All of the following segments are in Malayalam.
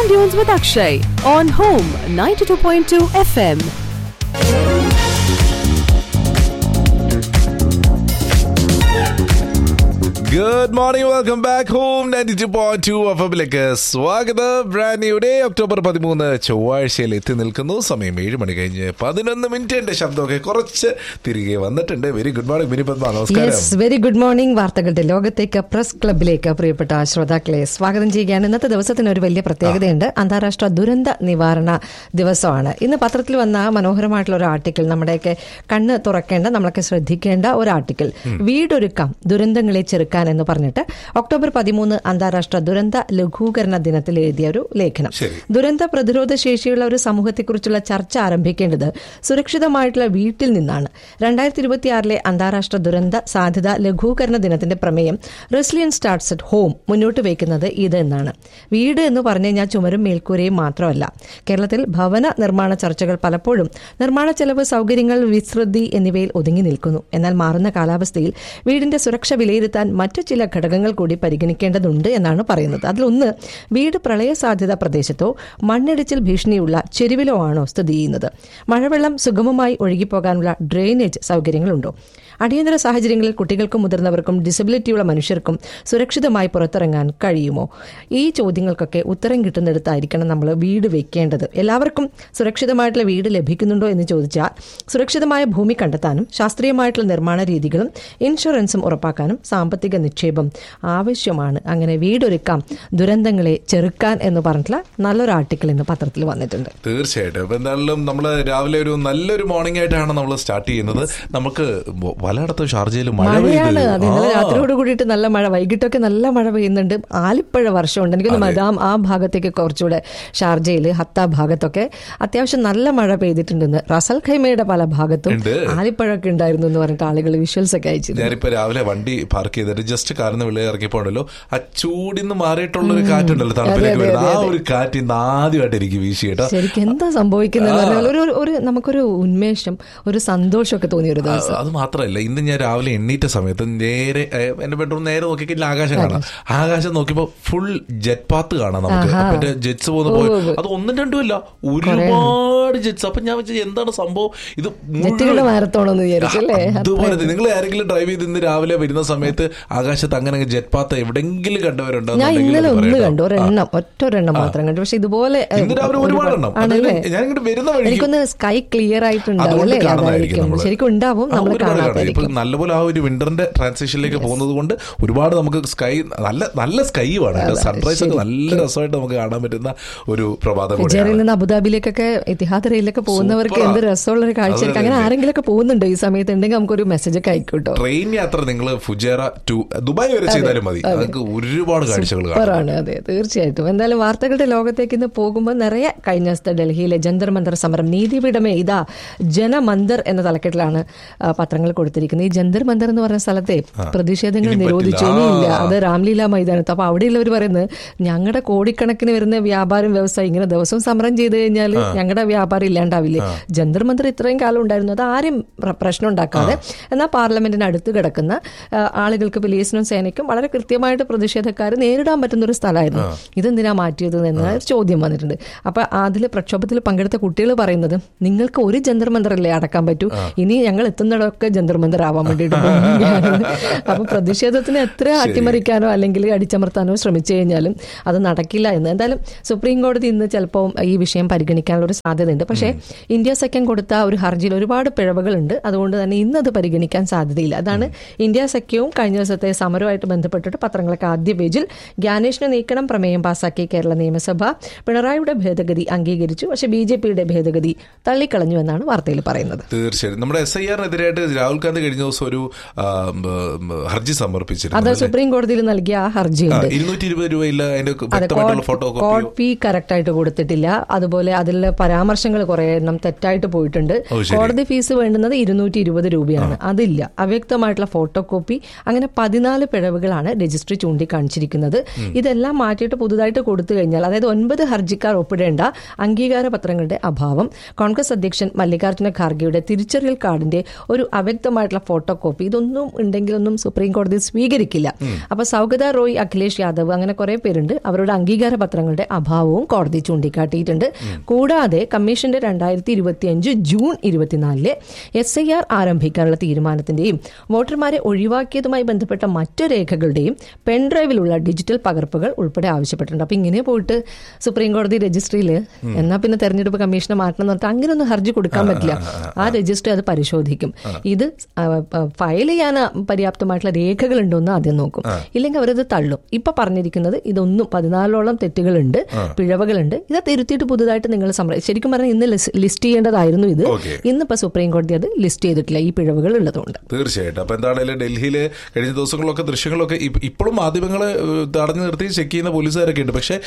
Sand Dunes with Akshay on Home 92.2 FM. Good morning welcome back Home ninety two point two എഫിലേക്ക് സ്വാഗതം ബ്രാൻഡ് ന്യൂ ഡേ ഒക്ടോബർ പതിമൂന്ന് ചൊവ്വാഴ്ചയിൽ എത്തി നിൽക്കുന്നു സമയം ഏഴ് മണി കഴിഞ്ഞ് പതിനൊന്ന് മിനിറ്റ് എന്റെ ശബ്ദമൊക്കെ കുറച്ച് തിരികെ വന്നിട്ടുണ്ട് very good morning Mini Padma നമസ്കാരം യെസ് വെരി ഗുഡ് മോർണിംഗ് വാർത്തകളുടെ ലോകത്തേക്ക് പ്രസ് ക്ലബിലേക്ക് പ്രിയപ്പെട്ട ശ്രോതാക്കളെ സ്വാഗതം ചെയ്യുകയാണ് ഇന്നത്തെ ദിവസത്തിന് ഒരു വലിയ പ്രത്യേകതയുണ്ട് അന്താരാഷ്ട്ര ദുരന്ത നിവാരണ ദിവസമാണ് ഇന്ന് പത്രത്തിൽ വന്ന മനോഹരമായിട്ടുള്ള ഒരു ആർട്ടിക്കിൾ നമ്മുടെയൊക്കെ കണ്ണ് തുറക്കേണ്ട നമ്മളൊക്കെ ശ്രദ്ധിക്കേണ്ട ഒരു ആർട്ടിക്കിൾ വീടൊരുക്കാം ദുരന്തങ്ങളെ ചെറുക്കാൻ എന്ന് പറഞ്ഞിട്ട് ഒക്ടോബർ പതിമൂന്ന് അന്താരാഷ്ട്ര ദുരന്ത ലഘൂകരണ ദിനത്തിൽ എഴുതിയ ഒരു ലേഖനം ശരി. ദുരന്ത പ്രതിരോധ ശേഷിയുള്ള ഒരു സമൂഹത്തെക്കുറിച്ചുള്ള ചർച്ച ആരംഭിക്കേണ്ടത് സുരക്ഷിതമായിട്ടുള്ള വീട്ടിൽ നിന്നാണ് രണ്ടായിരത്തി ഇരുപത്തിയാറിലെ അന്താരാഷ്ട്ര ദുരന്ത സാധ്യത ലഘൂകരണ ദിനത്തിന്റെ പ്രമേയം റെസ്ലിയൻ സ്റ്റാർട്സ് അറ്റ് ഹോം മുന്നോട്ട് വയ്ക്കുന്നത് ഇത് എന്നാണ് വീട് എന്ന് പറഞ്ഞു കഴിഞ്ഞാൽ ചുമരും മേൽക്കൂരയും മാത്രമല്ല കേരളത്തിൽ ഭവന നിർമ്മാണ ചർച്ചകൾ പലപ്പോഴും നിർമ്മാണ ചെലവ് സൗകര്യങ്ങൾ വിസ്തൃതി എന്നിവയിൽ ഒതുങ്ങി നിൽക്കുന്നു എന്നാൽ മാറുന്ന കാലാവസ്ഥയിൽ വീടിന്റെ സുരക്ഷ വിലയിരുത്താൻ മറ്റു ചില ഘടകങ്ങൾ കൂടി പരിഗണിക്കേണ്ടതുണ്ട് എന്നാണ് പറയുന്നത് അതിലൊന്ന് വീട് പ്രളയ സാധ്യത പ്രദേശത്തോ മണ്ണിടിച്ചിൽ ഭീഷണിയുള്ള ചെരുവിലോ ആണോ സ്ഥിതി ചെയ്യുന്നത് മഴവെള്ളം സുഗമമായി ഒഴുകിപ്പോകാനുള്ള ഡ്രെയിനേജ് സൗകര്യങ്ങളുണ്ടോ അടിയന്തര സാഹചര്യങ്ങളിൽ കുട്ടികൾക്കും മുതിർന്നവർക്കും ഡിസബിലിറ്റിയുള്ള മനുഷ്യർക്കും സുരക്ഷിതമായി പുറത്തിറങ്ങാൻ കഴിയുമോ ഈ ചോദ്യങ്ങൾക്കൊക്കെ ഉത്തരം കിട്ടുന്നിടത്തായിരിക്കണം നമ്മൾ വീട് വെക്കേണ്ടത് എല്ലാവർക്കും സുരക്ഷിതമായിട്ടുള്ള വീട് ലഭിക്കുന്നുണ്ടോ എന്ന് ചോദിച്ചാൽ സുരക്ഷിതമായ ഭൂമി കണ്ടെത്താനും ശാസ്ത്രീയമായിട്ടുള്ള നിർമ്മാണ രീതികളും ഇൻഷുറൻസും ഉറപ്പാക്കാനും സാമ്പത്തിക നിക്ഷേപം ആവശ്യമാണ് അങ്ങനെ വീടൊരുക്കാം ദുരന്തങ്ങളെ ചെറുക്കാൻ എന്ന് പറഞ്ഞിട്ടുള്ള നല്ലൊരു ആർട്ടിക്കിൾ ഇന്ന് പത്രത്തിൽ വന്നിട്ടുണ്ട് തീർച്ചയായിട്ടും അപ്പൊ എന്തായാലും നമ്മൾ രാവിലെ ഒരു നല്ലൊരു മോർണിംഗ് ആയിട്ടാണ് നമ്മൾ സ്റ്റാർട്ട് ചെയ്യുന്നത് നമുക്ക് പലയിടത്തും ഷാർജയിൽ മഴ മഴയാണ് പെയ്ത് അത് ഇന്നലെ രാത്രിയോട് കൂടിയിട്ട് നല്ല മഴ വൈകിട്ടൊക്കെ നല്ല മഴ പെയ്യുന്നുണ്ട് ആലിപ്പഴ വർഷമുണ്ട് എനിക്കൊന്ന് മദാം ആ ഭാഗത്തേക്ക് കുറച്ചുകൂടെ ഷാർജയിൽ ഹത്ത ഭാഗത്തൊക്കെ അത്യാവശ്യം നല്ല മഴ പെയ്തിട്ടുണ്ടെന്ന് റസൽ ഖൈമയുടെ പല ഭാഗത്തും ഉണ്ട്. ആലിപ്പഴമൊക്കെ ഉണ്ടായിരുന്നു എന്ന് പറഞ്ഞിട്ട് ആളുകൾ വിഷ്വൽസ് ഒക്കെ അയച്ചിരുന്നു ഞാനിപ്പോ രാവിലെ വണ്ടി പാർക്ക് ചെയ്തിട്ട് ജസ്റ്റ് കാറിന്ന് വെളിയിൽ ഇറങ്ങിയപ്പോ ഉണ്ടല്ലോ ആ ചൂടിന്ന് മാറിയിട്ടുള്ള ഒരു കാറ്റുണ്ടല്ലോ തണുപ്പിലേക്ക് അതെ, വരുന്നത് ആ അതെ, ഒരു കാറ്റ് ഇന്ന് ആദ്യമായിട്ട് എനിക്ക് വീശി കേട്ടോ ശരിക്കും എന്താ സംഭവിക്കുന്നത് പറഞ്ഞാൽ ഒരു ഒരു നമുക്കൊരു ഉന്മേഷം ഒരു സന്തോഷമൊക്കെ തോന്നിയ ഒരു ദിവസം അത് മാത്രമല്ല ഇന്ന് ഞാൻ രാവിലെ എണ്ണീറ്റ സമയത്ത് നേരെ ഏഹ്, എന്റെ ബെഡ്റൂം നേരെ നോക്കിക്കഴിഞ്ഞാൽ ആകാശം കാണാം ആകാശം നോക്കിയപ്പോ ഫുൾ ജെറ്റ് പാത്ത് കാണാം നമുക്ക് അപ്പൊ എന്റെ ജെറ്റ്സ് പോകുന്ന പോയി അത് ഒന്നും രണ്ടും അല്ല ഒരുപാട് ജെറ്റ്സ് അപ്പൊ ഞാൻ വെച്ചാൽ എന്താണ് സംഭവം ഇത് മുഴുവൻ- ജെറ്റുകളുടെ മാരത്തോണെന്ന് വിചാരിച്ചു അല്ലേ അതുപോലെ നിങ്ങൾ ആരെങ്കിലും ഡ്രൈവ് ചെയ്ത് ഇന്ന് രാവിലെ വരുന്ന സമയത്ത് ആകാശത്ത് അങ്ങനെ ജെറ്റ് പാത്ത് എവിടെങ്കിലും കണ്ടവരുണ്ടോ ഞാൻ ഇന്നലെ ഒന്ന് കണ്ടു ഒരെണ്ണം ഒറ്റ ഒരെണ്ണം മാത്രം കണ്ടു പക്ഷെ ഇതുപോലെ ഏ, ഇന്ന് രാവിലെ ഒരുപാട് എണ്ണം ആണല്ലേ അതായത് ഞാൻ ഇങ്ങോട്ട് വരുന്ന വഴിക്ക് എനിക്കൊന്ന് സ്കൈ ക്ലിയർ ആയിട്ടുണ്ടാവും അതുകൊണ്ട് അല്ലേ കാണുന്നതായിരിക്കും അതായിരിക്കും നമ്മള്. ശരിക്കും ഉണ്ടാവും ആ, നമ്മൾ ഒരുപാട് കാണാം. ഇപ്പൊ കാണാത്തായിരിക്കും നല്ലപോലെ ആ ഒരു വിന്ററിന്റെ ട്രാൻസിഷനിലേക്ക് പോകുന്നത് കൊണ്ട് ഒരുപാട് നമുക്ക് സ്കൈ നല്ല നല്ല സ്കൈയുമാണ് സൺറൈസ് ഒക്കെ നല്ല രസമായിട്ട് നമുക്ക് കാണാൻ പറ്റുന്ന ഒരു പ്രഭാതം ഫിജറിൽ കൂടിയാണ് നിന്ന് അബുദാബിയിലേക്കൊക്കെ ഇത്തിഹാദ് റെയിലൊക്കെ പോകുന്നവർക്ക് സൂപ്പറാ. എന്ത് രസമുള്ള ഒരു കാഴ്ചയായിരിക്കും അങ്ങനെ അതെ, അതെ. ആരെങ്കിലും ഒക്കെ പോകുന്നുണ്ടോ ഈ സമയത്ത് ഉണ്ടെങ്കിൽ നമുക്കൊരു മെസ്സേജ് ഒക്കെ അയക്കൂട്ടോ ട്രെയിൻ യാത്ര നിങ്ങൾ ഫുജേറ ടു ദുബായ് വരെ ചെയ്താലും മതി നമുക്ക് ഒരുപാട് കാഴ്ചകൾ കാണാം സൂപ്പറാണ് അതെ തീർച്ചയായിട്ടും എന്തായാലും വാർത്തകളുടെ ലോകത്തേക്ക് ഇന്ന് പോകുമ്പോൾ നിറയെ കഴിഞ്ഞ ദിവസത്തെ ഡൽഹിയിലെ ജന്തർ മന്ദർ സമരം നീതിപീഠമേ ഇതാ ജനമന്ദർ എന്ന തലക്കെട്ടിലാണ് ആ, പത്രങ്ങൾ കൊടുത്തിരിക്കുന്നത് ഈ ജന്തർ മന്ദർ എന്ന് പറഞ്ഞ സ്ഥലത്തെ പ്രതിഷേധങ്ങൾ ഇനി നിരോധിച്ചു പറ്റില്ല. ഇനിയില്ല ആ. അത് രാംലീല മൈതാനത്ത് അപ്പൊ അവിടെയുള്ളവർ പറയുന്നത് ഞങ്ങളുടെ കോടിക്കണക്കിന് വരുന്ന വ്യാപാരം വ്യവസായം ഇങ്ങനെ ദിവസം സമരം ചെയ്ത് കഴിഞ്ഞാൽ ഞങ്ങളുടെ വ്യാപാരം ഇല്ലാണ്ടാവില്ലേ ജന്തർ മന്ദർ ഇത്രയും കാലം ഉണ്ടായിരുന്നു അത് ആരും പ്ര- പ്രശ്നം ഉണ്ടാക്കാതെ എന്നാൽ പാർലമെന്റിന് അടുത്ത് കിടക്കുന്ന ആ, ആളുകൾക്ക് പോലീസിനും സേനയ്ക്കും വളരെ കൃത്യമായിട്ട് പ്രതിഷേധക്കാർ നേരിടാൻ പറ്റുന്ന ഒരു സ്ഥലമായിരുന്നു ഇതെന്തിനാ മാറ്റിയത് എന്ന ഒരു ചോദ്യം വന്നിട്ടുണ്ട് അപ്പൊ അതിൽ പ്രക്ഷോഭത്തിൽ പങ്കെടുത്ത കുട്ടികൾ പറയുന്നത് നിങ്ങൾക്ക് ഒരു ജന്തർ മന്ദറല്ലേ അടക്കാൻ പറ്റൂ ഇനി ഞങ്ങൾ എത്തുന്നിടമൊക്കെ ജന്തർ മന്ദർ ആവാൻ വേണ്ടിയിട്ട് പോവുകയാണ്. അപ്പൊ പ്രതിഷേധത്തിന് എത്ര അട്ടിമറിക്കാനോ അല്ലെങ്കിൽ അടിച്ചമർത്താനോ ശ്രമിച്ചു കഴിഞ്ഞാലും അത് നടക്കില്ല എന്ന് എന്തായാലും സുപ്രീം കോടതി ഇന്ന് ചിലപ്പോൾ ഈ വിഷയം പരിഗണിക്കാനുള്ള ഒരു സാധ്യതയുണ്ട് പക്ഷേ ഇന്ത്യ സഖ്യം കൊടുത്ത ഒരു ഹർജിയിൽ ഒരുപാട് പിഴവുകളുണ്ട് അതുകൊണ്ട് തന്നെ ഇന്ന് അത് പരിഗണിക്കാൻ സാധ്യതയില്ല അതാണ് ഇന്ത്യ സഖ്യവും കഴിഞ്ഞ ദിവസത്തെ സമരവുമായിട്ട് ബന്ധപ്പെട്ടിട്ട് പത്രങ്ങളൊക്കെ ആദ്യ പേജിൽ ഗ്യാനേഷിനെ നീക്കണം പ്രമേയം പാസാക്കി കേരള നിയമസഭ പിണറായിയുടെ ഭേദഗതി അംഗീകരിച്ചു പക്ഷേ ബി ജെ പിയുടെ ഭേദഗതി തള്ളിക്കളഞ്ഞു എന്നാണ് വാർത്തയിൽ പറയുന്നത് തീർച്ചയായും നമ്മുടെ എസ് ഐ ആറിനെതിരായിട്ട് രാഹുൽ ഗാന്ധി കഴിഞ്ഞ ദിവസം ഒരു ആ, ഉം, ഉം, ഹർജി അത് സമർപ്പിച്ചിരുന്നു സുപ്രീം കോടതിയിൽ നൽകിയ ആ ഹർജിയുണ്ട് ഇരുന്നൂറ്റി ഇരുപത് രൂപയില്ല അതിന്റെ അതെ വ്യക്തമായിട്ടുള്ള ഫോട്ടോ കോഡ് ഫീ കറക്റ്റ് ആയിട്ട് കൊടുത്തിട്ടില്ല അതുപോലെ അതിലെ പരാമർശങ്ങൾ കുറെ എണ്ണം തെറ്റായിട്ട് പോയിട്ടുണ്ട് ഓ, ശരി. കോടതി ഫീസ് വേണ്ടുന്നത് ഇരുന്നൂറ്റി ഇരുപത് രൂപയാണ് അതില്ല അവ്യക്തമായിട്ടുള്ള ഫോട്ടോ കോപ്പി അങ്ങനെ പതിമൂന്ന് പതിനാല് പിഴവുകളാണ് രജിസ്ട്രി ചൂണ്ടിക്കാണിച്ചിരിക്കുന്നത് ഇതെല്ലാം മാറ്റിയിട്ട് പുതുതായിട്ട് കൊടുത്തു കഴിഞ്ഞാൽ അതായത് ഒൻപത് ഹർജിക്കാർ ഒപ്പിടേണ്ട അംഗീകാര പത്രങ്ങളുടെ അഭാവം കോൺഗ്രസ് അധ്യക്ഷൻ മല്ലികാർജ്ജുന ഖാർഗെയുടെ തിരിച്ചറിയൽ കാർഡിന്റെ ഒരു അവ്യക്തമായിട്ടുള്ള ഫോട്ടോ കോപ്പി ഇതൊന്നും ഉണ്ടെങ്കിലൊന്നും സുപ്രീം കോടതി സ്വീകരിക്കില്ല അപ്പൊ സൗഗത റോയ് അഖിലേഷ് യാദവ് അങ്ങനെ കുറെ പേരുണ്ട് അവരുടെ അംഗീകാര പത്രങ്ങളുടെ അഭാവവും കോടതി ചൂണ്ടിക്കാട്ടിയിട്ടുണ്ട് കൂടാതെ കമ്മീഷന്റെ രണ്ടായിരത്തി ഇരുപത്തിയഞ്ച് ജൂൺ ഇരുപത്തിനാലിലെ എസ് ഐ ആർ ആരംഭിക്കാനുള്ള തീരുമാനത്തിന്റെയും വോട്ടർമാരെ ഒഴിവാക്കിയതുമായി ബന്ധപ്പെട്ട മറ്റു രേഖകളുടെയും പെൻഡ്രൈവിലുള്ള ഡിജിറ്റൽ പകർപ്പുകൾ ഉൾപ്പെടെ ആവശ്യപ്പെട്ടിട്ടുണ്ട് അപ്പൊ ഇങ്ങനെ പോയിട്ട് സുപ്രീം കോടതി രജിസ്ട്രിയിൽ എന്നാ പിന്നെ തെരഞ്ഞെടുപ്പ് കമ്മീഷനെ മാറ്റണം എന്ന് പറഞ്ഞിട്ട് അങ്ങനെയൊന്നും ഹർജി കൊടുക്കാൻ പറ്റില്ല ആ രജിസ്ട്രി അത് പരിശോധിക്കും ഇത് ആ, ആ, ഫയൽ ചെയ്യാൻ പര്യാപ്തമായിട്ടുള്ള രേഖകൾ ഉണ്ടോ എന്ന് ആദ്യം നോക്കും ഇല്ലെങ്കിൽ അവരത് തള്ളും ഇപ്പൊ പറഞ്ഞിരിക്കുന്നത് ഇതൊന്നും പതിനാലോളം തെറ്റുകളുണ്ട് പിഴവുകളുണ്ട് ഇത് തിരുത്തിയിട്ട് പുതുതായിട്ട് നിങ്ങൾ സംര ശരിക്കും പറഞ്ഞാൽ ഇന്ന് ലിസ്റ്റ് ചെയ്യേണ്ടതായിരുന്നു ഇത് Okay. ഇന്നിപ്പോ സുപ്രീം കോടതി അത് ലിസ്റ്റ് ചെയ്തിട്ടില്ല ഈ പിഴവുകൾ ഉള്ളതുകൊണ്ട് തീർച്ചയായിട്ടും അപ്പൊ എന്താണെങ്കിലും ഡൽഹിയിൽ കഴിഞ്ഞ ദിവസങ്ങളിലൊക്കെ ദൃശ്യങ്ങളൊക്കെ ഇപ്പ- ഇപ്പോഴും മാധ്യമങ്ങളെ ഏഹ്, തടഞ്ഞു നിർത്തി ചെക്ക് ചെയ്യുന്ന പോലീസുകാരൊക്കെ ഉണ്ട് പക്ഷെ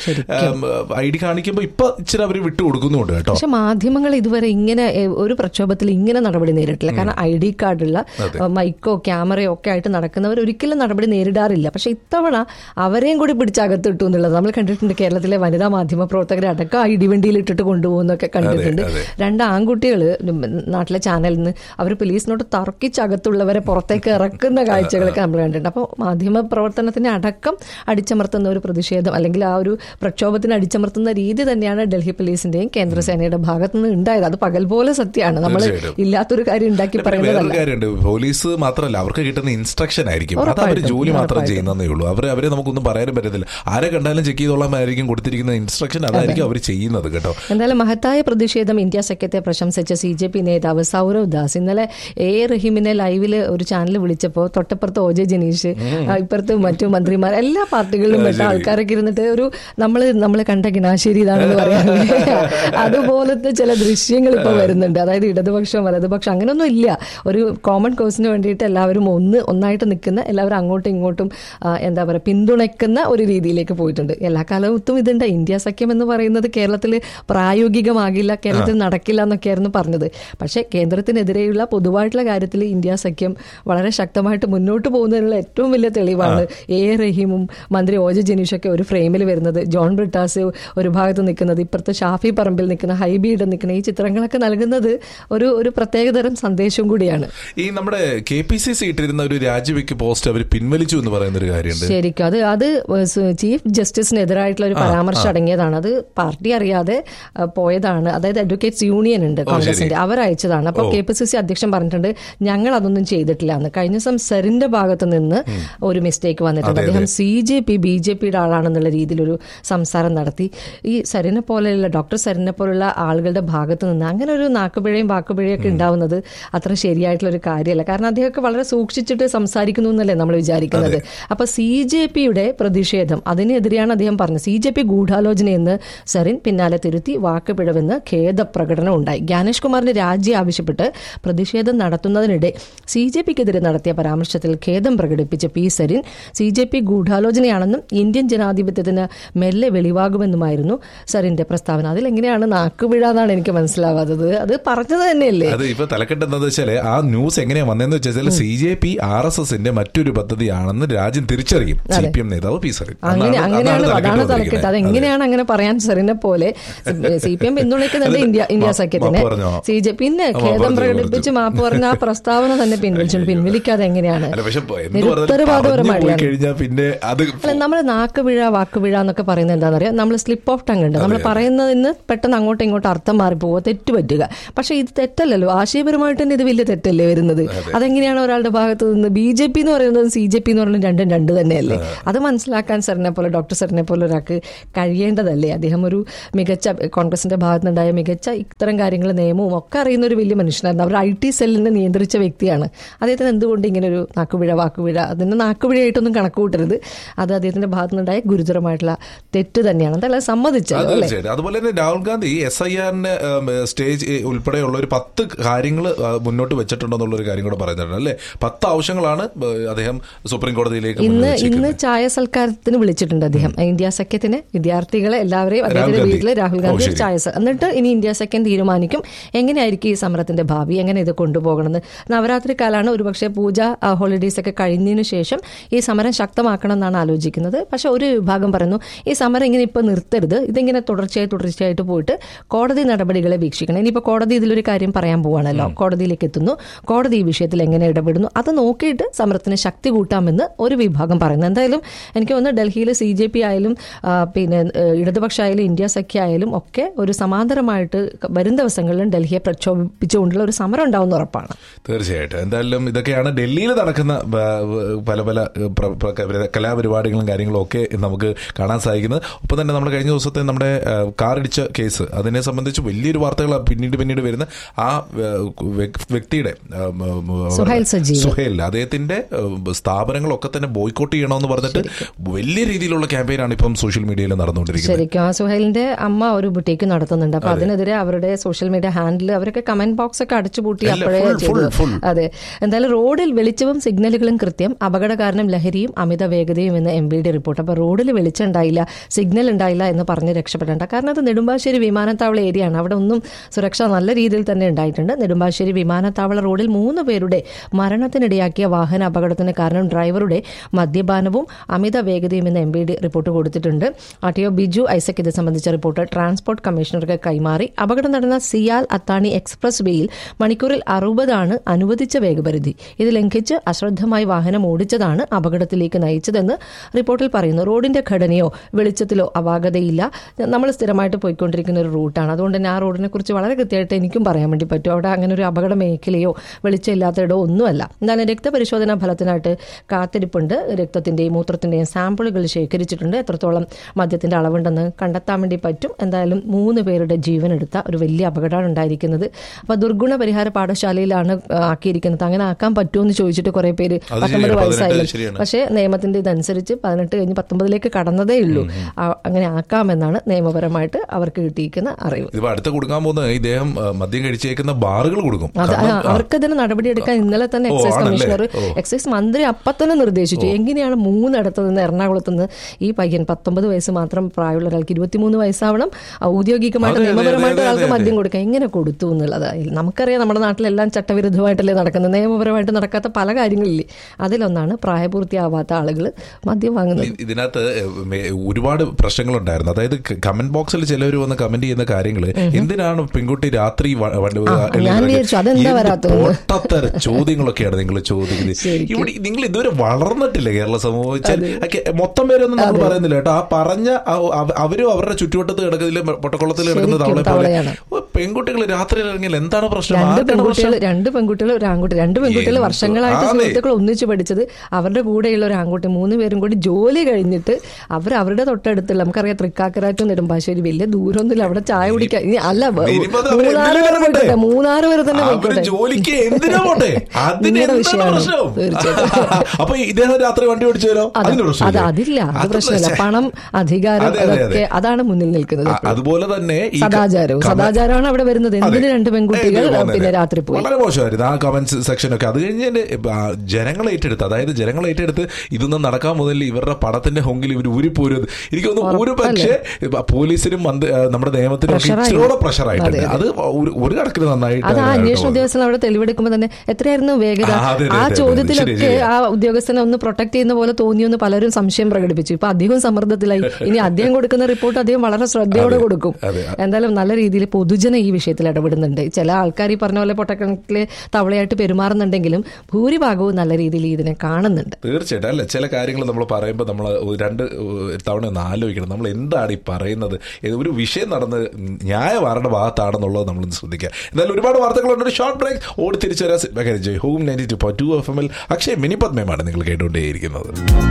ഐ ഡി കാണിക്കുമ്പോൾ ഇപ്പൊ ഇച്ചിരി അവർ വിട്ടു കൊടുക്കുന്നുണ്ട് കേട്ടോ പക്ഷെ മാധ്യമങ്ങൾ ഇതുവരെ ഇങ്ങനെ എ, ഒരു പ്രക്ഷോഭത്തിൽ ഇങ്ങനെ നടപടി നേരിട്ടില്ല കാരണം ഐ ഡി കാർഡുള്ള എ, മൈക്കോ ക്യാമറയോ ഒക്കെ ആയിട്ട് നടക്കുന്നവർ ഒരിക്കലും നടപടി നേരിടാറില്ല പക്ഷെ ഇത്തവണ അവരെയും കൂടി പിടിച്ചകത്തിട്ടു എന്നുള്ളത് നമ്മൾ കണ്ടിട്ടുണ്ട് കേരളത്തിലെ വനിതാ മാധ്യമ പ്രവർത്തകരെ അടക്കം ഐ ഡി വണ്ടിയിൽ ഇട്ടിട്ട് കൊണ്ടുപോകുന്നൊക്കെ കണ്ടിട്ടുണ്ട് അതെ. രണ്ട് ആൺകുട്ടികൾ നാട്ടിലെ ചാനലിൽ നിന്ന് അവർ പോലീസിനോട് തർക്കിച്ചകത്തുള്ളവരെ പുറത്തേക്ക് ഇറക്കുന്ന കാഴ്ചകളൊക്കെ നമ്മൾ കണ്ടിട്ടുണ്ട് അപ്പോൾ മാധ്യമ പ്രവർത്തനത്തിന് അടക്കം അടിച്ചമർത്തുന്ന ഒരു പ്രതിഷേധം അല്ലെങ്കിൽ ആ ഒരു പ്രക്ഷോഭത്തിന് അടിച്ചമർത്തുന്ന രീതി തന്നെയാണ് ഡൽഹി പോലീസിന്റെയും കേന്ദ്രസേനയുടെ ഭാഗത്തു നിന്ന് ഉണ്ടായത് അത് പകൽ പോലെ സത്യമാണ് നമ്മൾ തീർച്ചയായിട്ടും. ഇല്ലാത്തൊരു കാര്യം ഉണ്ടാക്കി പിന്നെ വേറൊരു പറയുന്നതല്ല കാര്യമുണ്ട് പോലീസ് മാത്രമല്ല അവർക്ക് കിട്ടുന്ന ഇൻസ്ട്രക്ഷൻ ആയിരിക്കും അത് അവർ ഉറപ്പായിട്ടും, ജോലി മാത്രം ഉറപ്പായിട്ടും. ചെയ്യുന്നതേ ഉള്ളൂ അവർ അവരെ നമുക്കൊന്നും പറയാനും പറ്റത്തില്ല ആരെ കണ്ടാലും ചെക്ക് ചെയ്തോളാമായിരിക്കും കൊടുത്തിരിക്കുന്ന ഇൻസ്ട്രക്ഷൻ അതായിരിക്കും അവർ ചെയ്യുന്നത് കേട്ടോ എന്തായാലും മഹത്തായ പ്രതിഷേധം ഇന്ത്യ സഖ്യത്തെ പ്രശംസിച്ച സി ജെ പി നേതാവ് സൗരവ് ദാസ് ഇന്നലെ എ റഹീമിനെ ലൈവില് ഒരു ചാനൽ വിളിച്ചപ്പോൾ തൊട്ടപ്പുറത്ത് ഒ ജെ ജനീഷ് ആ, ഇപ്പുറത്ത് മറ്റു മന്ത്രിമാർ എല്ലാ പാർട്ടികളിലും പെട്ട ആൾക്കാരൊക്കെ ഇരുന്നിട്ട് ഒരു നമ്മൾ നമ്മൾ കണ്ട ഗിനാശ്ശേരി ഇതാണെന്ന് പറയാറില്ലേ അതുപോലത്തെ ചില ദൃശ്യങ്ങൾ ഇപ്പൊ വരുന്നുണ്ട് അതായത് ഇടതുപക്ഷം വലതുപക്ഷം അങ്ങനെയൊന്നും ഇല്ല ഒരു കോമൺ കോസിന് വേണ്ടിയിട്ട് എല്ലാവരും ഒന്ന് ഒന്നായിട്ട് നിൽക്കുന്ന എല്ലാവരും അങ്ങോട്ടും ഇങ്ങോട്ടും ആ, എന്താ പറയുക പിന്തുണയ്ക്കുന്ന ഒരു രീതിയിലേക്ക് പോയിട്ടുണ്ട് എല്ലാ കാലത്തും ഇതുണ്ട് ഇന്ത്യ സഖ്യം എന്ന് പറയുന്നത് കേരളത്തിൽ പ്രായോഗികമാകില്ല കേരളത്തിൽ നടക്കില്ല എന്നൊക്കെയായിരുന്നു പറഞ്ഞത് പക്ഷേ കേന്ദ്രത്തിനെതിരെയുള്ള പൊതുവായിട്ടുള്ള കാര്യത്തിൽ ഇന്ത്യ സഖ്യം വളരെ ശക്തമായിട്ട് മുന്നോട്ട് പോകുന്നതിനുള്ള ഏറ്റവും വലിയ തെളിവാണ് എ റഹീമും മന്ത്രി ഓജ ജനീഷൊക്കെ ഒരു ഫ്രെയിമിൽ വരുന്നത് ജോൺ ബ്രിട്ടാസ് ഒരു ഭാഗത്ത് നിൽക്കുന്നത് ഇപ്പുറത്ത് ഷാഫി പറമ്പിൽ നിൽക്കുന്ന ഹൈബിയുടെ നിൽക്കുന്ന ഈ ചിത്രങ്ങളൊക്കെ നൽകുന്നത് ഒരു ഒരു പ്രത്യേകതരം സന്ദേശം കൂടിയാണ് ഈ നമ്മുടെ കെ പി സി സി ഇട്ടിരുന്ന ഒരു രാജിവെക്ക് പോസ്റ്റ് അവർ പിൻവലിച്ചു എന്ന് പറയുന്ന ഒരു കാര്യമുണ്ട് ശരിക്കും അത് അത് സ് ചീഫ് ജസ്റ്റിസിനെതിരായിട്ടുള്ള ഒരു പരാമർശം അടങ്ങിയതാണ് അത് പാർട്ടി അറിയാതെ ആ, പോയതാണ് അതായത് അഡ്വക്കേറ്റ്സ് യൂണിയൻ ഉണ്ട് കോൺഗ്രസിന്റെ അവർ അയച്ചതാണ് അപ്പോൾ കെ പി സി സി അധ്യക്ഷൻ പറഞ്ഞിട്ടുണ്ട് ഞങ്ങൾ അതൊന്നും ചെയ്തിട്ടില്ല എന്ന് കഴിഞ്ഞ ദിവസം സെറിന്റെ ഭാഗത്ത് നിന്ന് ഒരു മിസ്റ്റേക്ക് വന്നിട്ടുണ്ട് അദ്ദേഹം C J P B J പിയുടെ ആളാണെന്നുള്ള രീതിയിലൊരു സംസാരം നടത്തി ഈ സരിനെ പോലെയുള്ള ഡോക്ടർ സരിനെ പോലുള്ള ആളുകളുടെ ഭാഗത്ത് നിന്ന് അങ്ങനെ ഒരു നാക്കുപിഴയും വാക്കുപിഴയും ഒക്കെ ഉണ്ടാവുന്നത് അത്ര ശരിയായിട്ടുള്ള ഒരു കാര്യമല്ല കാരണം അദ്ദേഹമൊക്കെ വളരെ സൂക്ഷിച്ചിട്ട് സംസാരിക്കുന്നു എന്നല്ലേ നമ്മൾ വിചാരിക്കുന്നത് അപ്പൊ സി ജെ പിയുടെ പ്രതിഷേധം അതിനെതിരെയാണ് അദ്ദേഹം പറഞ്ഞത് സി ജെ പി ഗൂഢാലോചനയെന്ന് സരിൻ പിന്നാലെ തിരുത്തി വാക്കുപിഴവെന്ന് ഖേദപ്രകടനം ഉണ്ടായി ജ്ഞാനേഷ് കുമാറിന്റെ രാജി ആവശ്യപ്പെട്ട് പ്രതിഷേധം നടത്തുന്നതിനിടെ സി ജെ പിക്കെതിരെ നടത്തിയ പരാമർശത്തിൽ ഖേദം പ്രകടിപ്പിച്ച P Sarin C J P ഗൂഢാലോചനയാണെന്നും ഇന്ത്യൻ ജനാധിപത്യത്തിന് മെല്ലെ വെളിവാകുമെന്നുമായിരുന്നു സരിന്റെ പ്രസ്താവന അതിലെങ്ങനെയാണ് നാക്കുപിഴ എന്നാണ് എനിക്ക് മനസ്സിലാവാത്തത് അത് പറഞ്ഞത് തന്നെയല്ലേ അത് ഇപ്പൊ തലക്കെട്ട് എന്താന്ന് വെച്ചാല് ആ ന്യൂസ് എങ്ങനെയാ വന്നതെന്ന് വെച്ചാൽ C J P R S എസിന്റെ മറ്റൊരു പദ്ധതിയാണെന്ന് രാജ്യം തിരിച്ചറിയും സി പി എം നേതാവ് പി സറിൻ അങ്ങനെ അങ്ങനെയാണ് അതാണ് തലക്കെട്ട് അത് എങ്ങനെയാണ് അങ്ങനെ പറയാൻ സെറിനെ പോലെ സി പി എം പിന്തുണയ്ക്കുന്നുണ്ട് ഇന്ത്യ ഇന്ത്യ മാ- സഖ്യത്തിന് മാപ്പ് പറഞ്ഞോ? സി ജെ പിന്നെ ആ, ഖേദം പറഞ്ഞു, പ്രകടിപ്പിച്ച് മാപ്പ് പറഞ്ഞ ആ പ്രസ്താവന തന്നെ പിൻവലിച്ചു പിൻവലിക്കാതെ എങ്ങനെയാണ് അല്ല പക്ഷെ എന്ത് പറഞ്ഞാലും പറഞ്ഞു പോയി നിരുത്തരവാദപരമായിട്ടാണ് കഴിഞ്ഞാൽ പിന്നെ അത് അല്ല നമ്മൾ നാക്ക് പിഴ വാക്ക് പിഴ എന്നൊക്കെ പറയുന്നത് എന്താണെന്ന് അറിയാം നമ്മൾ സ്ലിപ്പ് ഓഫ് ടങ് ഉണ്ട് നമ്മൾ പറയുന്നതിന് പെട്ടെന്ന് അങ്ങോട്ടും ഇങ്ങോട്ടും അർത്ഥം മാറിപ്പോവുക തെറ്റ് പറ്റുക പക്ഷെ ഇത് തെറ്റല്ലല്ലോ ആശയപരമായിട്ട് തന്നെ ഇത് വലിയ തെറ്റല്ലേ വരുന്നത് അതെങ്ങനെയാണ് ഒരാളുടെ ഭാഗത്ത് നിന്ന് ബി ജെ പി എന്ന് പറയുന്നത് സി ജെ പി എന്ന് പറയുന്നത് രണ്ടും രണ്ട് തന്നെയല്ലേ അത് മനസ്സിലാക്കാൻ സാറിനെ പോലെ ഡോക്ടർ സാറിനെ പോലെ ഒരാൾക്ക് കഴിയേണ്ടതല്ലേ അദ്ദേഹം ഒരു മികച്ച കോൺഗ്രസിന്റെ ഭാഗത്തുനിന്നുണ്ടായ മികച്ച ഇത്തരം കാര്യങ്ങൾ നിയമവും ഒക്കെ അറിയുന്ന ഒരു വലിയ മനുഷ്യനായിരുന്നു അവർ ഐ ടി സെല്ലിനെ നിയന്ത്രിച്ച വ്യക്തിയാണ് അദ്ദേഹത്തിന് എന്തുകൊണ്ട് ഇങ്ങനെ ഒരു നാക്കുപിഴ വാക്കുപിഴ അതിന് നാക്കുപിഴയായിട്ടൊന്നും കണക്ക് കൂട്ടരുത് അത് അദ്ദേഹത്തിന്റെ ഭാഗത്തുനിന്നുണ്ടായ ഗുരുതരമായിട്ടുള്ള തെറ്റ് തന്നെയാണ് എന്തായാലും അത് സമ്മതിച്ചല്ലോ അത് അല്ലേ തീർച്ചയായിട്ടും അതുപോലെ തന്നെ രാഹുൽ ഗാന്ധി എസ് ഐ ആറിന്റെ സ്റ്റേജ് ഉൾപ്പെടെയുള്ള ഒരു പത്ത് കാര്യങ്ങൾ മുന്നോട്ട് വെച്ചിട്ടുണ്ടെന്നുള്ള ഒരു കാര്യം കൂടെ പറയുന്നുണ്ട് അല്ലേ പത്ത് ആവശ്യങ്ങളാണ് ഏ, അദ്ദേഹം സുപ്രീം കോടതിയിലേക്ക് ഇന്ന് മുന്നിൽ ഇന്ന് വെച്ചിരിക്കുന്നത്. ചായ സൽക്കാരത്തിന് വിളിച്ചിട്ടുണ്ട് അദ്ദേഹം ഇന്ത്യ സഖ്യത്തിന് വിദ്യാർത്ഥികളെ എല്ലാവരെയും അദ്ദേഹത്തിന്റെ ഗാന്ധി. വീട്ടിൽ രാഹുൽ ഓ, ഗാന്ധി ശരി. ചായ സ- എന്നിട്ട് ഇനി ഇന്ത്യ സഖ്യം തീരുമാനിക്കും എങ്ങനെയായിരിക്കും ഈ സമരത്തിന്റെ ഭാവി എങ്ങനെ ഇത് കൊണ്ടുപോകണമെന്ന് നവരാത്രി കാലാണ് ഒരുപക്ഷെ പൂജ ഹോളിഡേയ്സ് ഒക്കെ കഴിഞ്ഞ് കഴിഞ്ഞതിന് ശേഷം ഈ സമരം ശക്തമാക്കണം എന്നാണ് ആലോചിക്കുന്നത് പക്ഷെ ഒരു വിഭാഗം പറയുന്നു ഈ സമരം ഇങ്ങനെ ഇപ്പോൾ നിർത്തരുത് ഇതിങ്ങനെ തുടർച്ചയായി തുടർച്ചയായിട്ട് പോയിട്ട് കോടതി നടപടികളെ വീക്ഷിക്കണം ഇനിയിപ്പോൾ കോടതി ഇതിലൊരു കാര്യം പറയാൻ പോവാണല്ലോ കോടതിയിലേക്ക് എത്തുന്നു കോടതി ഈ വിഷയത്തിൽ എങ്ങനെ ഇടപെടുന്നു അത് നോക്കിയിട്ട് സമരത്തിന് ശക്തി കൂട്ടാമെന്ന് ഒരു വിഭാഗം പറയുന്നു എന്തായാലും എനിക്ക് തോന്നുന്നു ഡൽഹിയിൽ സി ജെ പി ആയാലും ആ, പിന്നെ ഏഹ്, ഇടതുപക്ഷമായാലും ഇന്ത്യ സഖ്യ ആയാലും ഒക്കെ ഒരു സമാന്തരമായിട്ട് വരും ദിവസങ്ങളിലും ഡൽഹിയെ പ്രക്ഷോഭിപ്പിച്ചുകൊണ്ടുള്ള ഒരു സമരം ഉണ്ടാവുന്ന ഉറപ്പാണ് തീർച്ചയായിട്ടും എന്തായാലും ഇതൊക്കെയാണ് ഡൽഹിയിൽ നടക്കുന്ന ബ- ബ- പല പല പ്ര- പ്ര- കലാപരിപാടികളും കാര്യങ്ങളും ഒക്കെ നമുക്ക് കാണാൻ സാധിക്കുന്നത് ഒപ്പം തന്നെ നമ്മൾ കഴിഞ്ഞ ദിവസത്തെ നമ്മുടെ ആ, കാറിടിച്ച കേസ് അതിനെ സംബന്ധിച്ച് വലിയൊരു വാർത്തകൾ പിന്നീട് പിന്നീട് വരുന്ന ആ ആ, വ്യക്- വ്യക്തിയുടെ ആ, മ- മ- സുഹൈൽ സജീവ്. സുഹേൽ അദ്ദേഹത്തിന്റെ ആ, സ്ഥാപനങ്ങളൊക്കെ തന്നെ ബോയ്ക്കോട്ട് ചെയ്യണമെന്ന് പറഞ്ഞിട്ട് വലിയ രീതിയിലുള്ള ക്യാമ്പയിനാണ് ഇപ്പം സോഷ്യൽ മീഡിയയിൽ നടന്നുകൊണ്ടിരിക്കുന്നത് ശരിക്കും ആ സുഹൈലിന്റെ അമ്മ ഒരു ബുട്ടീക്ക് നടത്തുന്നുണ്ട് അപ്പൊ അതിനെതിരെ അവരുടെ സോഷ്യൽ മീഡിയ ഹാൻഡിൽ അവരൊക്കെ കമന്റ് ബോക്സ് ഒക്കെ അടച്ചുപൂട്ടി അല്ല, അപ്പോഴേ full, full, ചെയ്തു full. അതെ എന്തായാലും റോഡിൽ വെളിച്ചവും സിഗ്നലുകളും കൃത്യം അപകട കാരണം ലഹരിയും അമിത വേഗതയും എന്ന് എം ബി ഡി റിപ്പോർട്ട് അപ്പൊ റോഡിൽ വെളിച്ചം ഉണ്ടായില്ല സിഗ്നൽ ഉണ്ടായില്ല എന്ന് പറഞ്ഞ് രക്ഷപ്പെടേണ്ട കാരണം അത് നെടുമ്പാശ്ശേരി വിമാനത്താവള ഏരിയയാണ് അവിടെ ഒന്നും സുരക്ഷ നല്ല രീതിയിൽ തന്നെ ഉണ്ടായിട്ടുണ്ട് നെടുമ്പാശ്ശേരി വിമാനത്താവള റോഡിൽ മൂന്ന് പേരുടെ മരണത്തിനിടയാക്കിയ വാഹന അപകടത്തിന് കാരണം ഡ്രൈവറുടെ മദ്യപാനവും അമിത വേഗതയും എന്ന് എം ബി ഡി റിപ്പോർട്ട് കൊടുത്തിട്ടുണ്ട് R T O Biju Isaac ഇത് സംബന്ധിച്ച റിപ്പോർട്ട് ട്രാൻസ്പോർട്ട് കമ്മീഷണർക്ക് കൈമാറി അപകടം നടന്ന സിയാൽ അത്താണി എക്സ്പ്രസ് വേയിൽ മണിക്കൂറിൽ അറുപതാണ് അനുവദിച്ച വേഗപരിധി ഇത് ലംഘിച്ച് അശ്രദ്ധമായി വാഹനം ഓടിച്ചതാണ് അപകടത്തിലേക്ക് നയിച്ചതെന്ന് റിപ്പോർട്ടിൽ പറയുന്നു റോഡിന്റെ ഘടനയോ വെളിച്ചത്തിലോ അപാകതയില്ല നമ്മൾ സ്ഥിരമായിട്ട് പോയിക്കൊണ്ടിരിക്കുന്ന ഒരു റൂട്ടാണ് അതുകൊണ്ട് തന്നെ ആ റോഡിനെ കുറിച്ച് വളരെ കൃത്യമായിട്ട് എനിക്കും പറയാൻ വേണ്ടി പറ്റും അവിടെ അങ്ങനെ ഒരു അപകട മേഖലയോ വെളിച്ചമില്ലാത്തയിടോ ഒന്നുമല്ല എന്നാലും രക്തപരിശോധനാ ഫലത്തിനായിട്ട് കാത്തിരിപ്പുണ്ട് രക്തത്തിന്റെയും മൂത്രത്തിന്റെയും സാമ്പിളുകൾ ശേഖരിച്ചിട്ടുണ്ട് എത്രത്തോളം മദ്യത്തിന്റെ അളവുണ്ടെന്ന് കണ്ടെത്താൻ വേണ്ടി പറ്റും എന്തായാലും മൂന്ന് പേരുടെ ജീവൻ എടുത്ത ഒരു വലിയ അപകടമാണ് ഉണ്ടായിരിക്കുന്നത് അപ്പൊ ദുർഗുണ പരിഹാര പാഠശാലയിലാണ് ആ, ആക്കിയിരിക്കുന്നത് അങ്ങനെ ആക്കാൻ പറ്റുമോ എന്ന് ചോദിച്ചിട്ട് കുറെ പേര് അത് പത്തൊമ്പത് ശരിയാണ്, വയസ്സായാലും പതിനെട്ട് ശരിയാണ്. പക്ഷേ നിയമത്തിന്റെ ഇതനുസരിച്ച് പതിനെട്ട് കഴിഞ്ഞ് പത്തൊമ്പതിലേക്ക് കടന്നതേ ഉള്ളൂ ആ, അങ്ങനെ ആക്കാമെന്നാണ് നിയമപരമായിട്ട് അവർക്ക് കിട്ടിയിരിക്കുന്ന അറിവ് ഇതിപ്പോ അടുത്ത കൊടുക്കാൻ പോകുന്ന ഇദ്ദേഹം ആ, മദ്യം കഴിച്ചേക്കുന്ന ബാറുകൾ കൊടുക്കും അത് കാരണം, ആ, അവർക്കതിന് നടപടിയെടുക്കാൻ ഇന്നലെ തന്നെ ഓ, എക്സൈസ് ആണല്ലേ? കമ്മീഷണർ ഓ. എക്സൈസ് മന്ത്രി അപ്പൊ തന്നെ നിർദ്ദേശിച്ചു എങ്ങനെയാണ് മൂന്നിടത്ത് നിന്ന് എറണാകുളത്ത് നിന്ന് ഈ പയ്യൻ പത്തൊമ്പത് വയസ്സ് മാത്രം പ്രായമുള്ള ഒരാൾക്ക് ഇരുപത്തിമൂന്ന് വയസ്സാവണം ഔദ്യോഗികമായിട്ട് അതെ, അതെ, നിയമപരമായിട്ട് അതെ, അതെ, ഒരാൾക്ക് അതെ. മദ്യം കൊടുക്കാം എങ്ങനെ കൊടുത്തു എന്നുള്ളത് നമുക്കറിയാം നമ്മുടെ നാട്ടിലെല്ലാം ചട്ടവിരുദ്ധമായിട്ടല്ലേ നടക്കുന്നത് നിയമപരമായിട്ട് നടക്കാത്ത പല കാര്യങ്ങളില്ലേ അതിലൊന്നാണ് പ്രായപൂർത്തിയാവാത്ത ആളുകൾ മദ്യം വാങ്ങുന്നത് ഇ- ഇതിനകത്ത് മേ- ഒരുപാട് പ്രശ്നങ്ങളുണ്ടായിരുന്നു അതായത് കമന്റ് ബോക്സിൽ ചിലർ വന്ന് കമന്റ് ചെയ്യുന്ന കാര്യങ്ങൾ എന്തിനാണ് പെൺകുട്ടി രാത്രി വ- വണ്ടി ആ, എളി- ഞാൻ വിചാരിച്ചു, അതെന്താ എന്ത് വരാത്തത്? പൊട്ടത്തര ചോദ്യങ്ങളൊക്കെയാണ് നിങ്ങൾ ചോദിക്കുന്നത് ശരിക്കും. ഇവിടെ നിങ്ങൾ ഇതുവരെ വളർന്നിട്ടില്ല കേരള സമൂഹം വെച്ചാൽ ഒക്കെ മൊത്തം പേരൊന്നും നമ്മൾ പറയുന്നില്ല കേട്ടോ ആ പറഞ്ഞ ആ- അവ- അവരും അവരുടെ ചുറ്റുവട്ടത്ത് കിടക്കുന്നതിൽ പൊട്ടക്കുളത്തിൽ കിടക്കുന്ന ശരിക്കും തവളെ പോലെ തവളയാണ്. പെൺകുട്ടികൾ രാത്രി ഇറങ്ങിയാൽ എന്താണ് പ്രശ്നം രണ്ട് ആർക്കാണ് പെൺകുട്ടികൾ പ്രശ്നം രണ്ട് പെൺകുട്ടികൾ ഒരു ആൺകുട്ടി രണ്ട് പെൺകുട്ടികൾ എന്ത്? വർഷങ്ങളായിട്ട് ആന്നേ. സുഹൃത്തുക്കൾ ഒന്നിച്ച് പഠിച്ചത് അവരുടെ കൂടെയുള്ള ഒരു ആൺകുട്ടി മൂന്ന് പേരും കൂടി ജോലി കഴിഞ്ഞിട്ട് അവർ അവരുടെ തൊട്ടടുത്തുള്ള നമുക്കറിയാം തൃക്കാക്കരാറ്റും നെടുമ്പാശ്ശേരി വലിയ ദൂരമൊന്നുമില്ല അവിടെ ചായ കുടിക്കാൻ ഇനി അല്ല ബ- ഇനിയിപ്പോ അത് അവര് മൂന്നാറ് വരെ എന്തിനാ പോയിക്കോട്ടെ പോട്ടെ? മൂന്നാറ് വരെ തന്നെ അവര് പോയിക്കോട്ടെ ജോലിക്ക് എന്തിനാ പോട്ടെ അതിന് നിങ്ങളുടെ എന്താണ് വിഷയമാണ് പ്രശ്നം തീർച്ചയായിട്ടും അപ്പൊ ഇദ്ദേഹം രാത്രി വണ്ടി ഓടിച്ചു തരോ അത് അതിന് അത് പ്രശ്നമില്ല അതില്ല അത് അത് പ്രശ്നമില്ല പക്ഷേ- പണം അധികാരം അതെ, അതെ, അതൊക്കെ അതാണ് മുന്നിൽ നിൽക്കുന്നത് അ- അതുപോലെ തന്നെ ഈ ക- സദാചാരവും കമ- സദാചാരമാണ് അവിടെ വരുന്നത് എന്തിന് അതെ. രണ്ട് പെൺകുട്ടികൾ എന്തിന് പോകുന്നത്? പിന്നെ രാത്രി പോയി വളരെ മോശമായിരുന്നു ആ കമന്റ്സ് സെക്ഷനൊക്കെ അത് കഴിഞ്ഞ് എന്റെ, ആ, ജനങ്ങൾ ഏറ്റെടുത്ത് അതായത് ജനങ്ങൾ ഏറ്റെടുത്ത് ഇതൊന്നും നടക്കാൻ മുതൽ ഇവരുടെ പടത്തിന്റെ ഹൊങ്കിൽ ഇവർ ഊരിപ്പോരുന്നത് എനിക്ക് തോന്നുന്നു ഒരു പക്ഷേ ഇപ്പൊ പോലീസിനും മന്ത്രി- ആ, നമ്മുടെ നിയമത്തിനും ഒക്കെ പ്രഷറായി. ഇച്ചിരൂടെ പ്രഷറായിട്ടുണ്ട് അതെ, അത് ഒരു- ഒരു കണക്കിന് നന്നായിട്ട് അത് ആ ആണ് അന്വേഷണ കേട്ടോ. ഉദ്യോഗസ്ഥൻ അവിടെ തെളിവെടുക്കുമ്പോൾ തന്നെ എത്രയായിരുന്നു വേഗത ആ, അതെ, അതെ, ആ അതെ, അതെ. ചോദ്യത്തിലൊക്കെ ശരി, ശരി. ആ ഉദ്യോഗസ്ഥനെ ഒന്ന് പ്രൊട്ടക്ട് ചെയ്യുന്ന പോലെ തോന്നിയെന്ന് പലരും സംശയം പ്രകടിപ്പിച്ചു ഇപ്പൊ അധികം സമ്മർദ്ദത്തിലായി ഇനി അദ്ദേഹം കൊടുക്കുന്ന റിപ്പോർട്ട് അദ്ദേഹം വളരെ ശ്രദ്ധയോടെ അതെ, കൊടുക്കും അതെ. എന്തായാലും നല്ല രീതിയിൽ പൊതുജനം ഈ വിഷയത്തിൽ ഇടപെടുന്നുണ്ട് ചില ആൾക്കാർ ഈ പറഞ്ഞ പോലെ പൊട്ടക്കണക്കിലെ തവളയായിട്ട് പെരുമാറുന്നുണ്ടെങ്കിലും ഭൂരിഭാഗവും നല്ല രീതിയിൽ ഇതിനെ കാണുന്നുണ്ട് തീർച്ചയായിട്ടും അല്ല ചില കാര്യങ്ങൾ നമ്മൾ പറയുമ്പോൾ നമ്മൾ രണ്ട് തവണ ഒന്ന് ആലോചിക്കണം നമ്മൾ എന്താണ് ഈ പറയുന്നത് ഇത് ഒരു വിഷയം നടന്ന് ന്യായമാരുടെ ഭാഗത്താണെന്നുള്ളത് നമ്മൾ ശ്രദ്ധിക്കുക എന്തായാലും ഒരുപാട് വാർത്തകളുണ്ട് ഒരു ഷോർട്ട് ബ്രേക്ക് ഓടി തിരിച്ചു വരാൻ സിനിമ ജയ് Home ninety two two F എമ്മിൽ അക്ഷയ് മിനി പത്മയാണ് നിങ്ങൾ കേട്ടുകൊണ്ടേയിരിക്കുന്നത്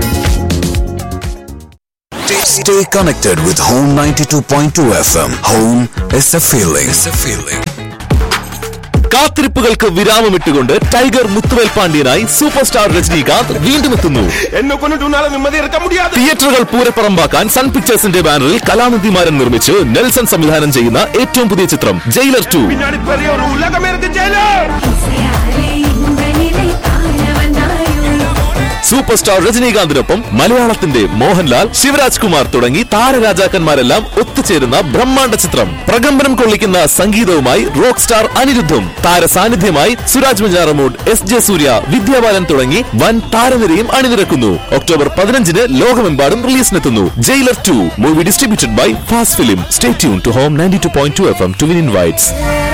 Stay connected with Home 92.2 FM. Home is a feeling. It's a feeling. കാത്തിരിപ്പുകൾക്ക് വിരാമമിട്ടുകൊണ്ട് ടൈഗർ മുത്തുവേൽ പാണ്ഡ്യനായി സൂപ്പർ സ്റ്റാർ രജനീകാന്ത് വീണ്ടും എത്തുന്നു என்ன கொண்டுட்டு உன்னால நிம்மதி இருக்க முடியாது തിയേറ്ററുകൾ പൂരപ്പറമ്പാക്കാൻ സൺ പിക്ചേഴ്സിന്റെ ബാനറിൽ കലാനിധിമാരൻ നിർമ്മിച്ച് നെൽസൺ സംവിധാനം ചെയ്യുന്ന ഏറ്റവും പുതിയ ചിത്രം ജയിലർ ടു பின்னாடி பெரிய ஒரு உலகம் இருக்கு ஜெயிலர் இசையாலே இந்த நிலை காண வந்தாயோ സൂപ്പർ സ്റ്റാർ രജനീകാന്തിനൊപ്പം മലയാളത്തിന്റെ മോഹൻലാൽ ശിവരാജ് കുമാർ തുടങ്ങി താരരാജാക്കന്മാരെല്ലാം ഒത്തുചേരുന്ന ബ്രഹ്മാണ്ഡ ചിത്രം പ്രകമ്പനം കൊള്ളിക്കുന്ന സംഗീതവുമായി റോക്ക് സ്റ്റാർ അനിരുദ്ധും താര സാന്നിധ്യമായി സുരാജ് മഞ്ചാറമൂഡ് എസ് ജെ സൂര്യ വിദ്യാബാലൻ തുടങ്ങി വൻ താരനിരയും അണിനിരക്കുന്നു ഒക്ടോബർ പതിനഞ്ചിന് ലോകമെമ്പാടും റിലീസിനെത്തുന്നു Jailer two movie distributed by Fast Film stay tuned to Home ninety two point two F M to win invites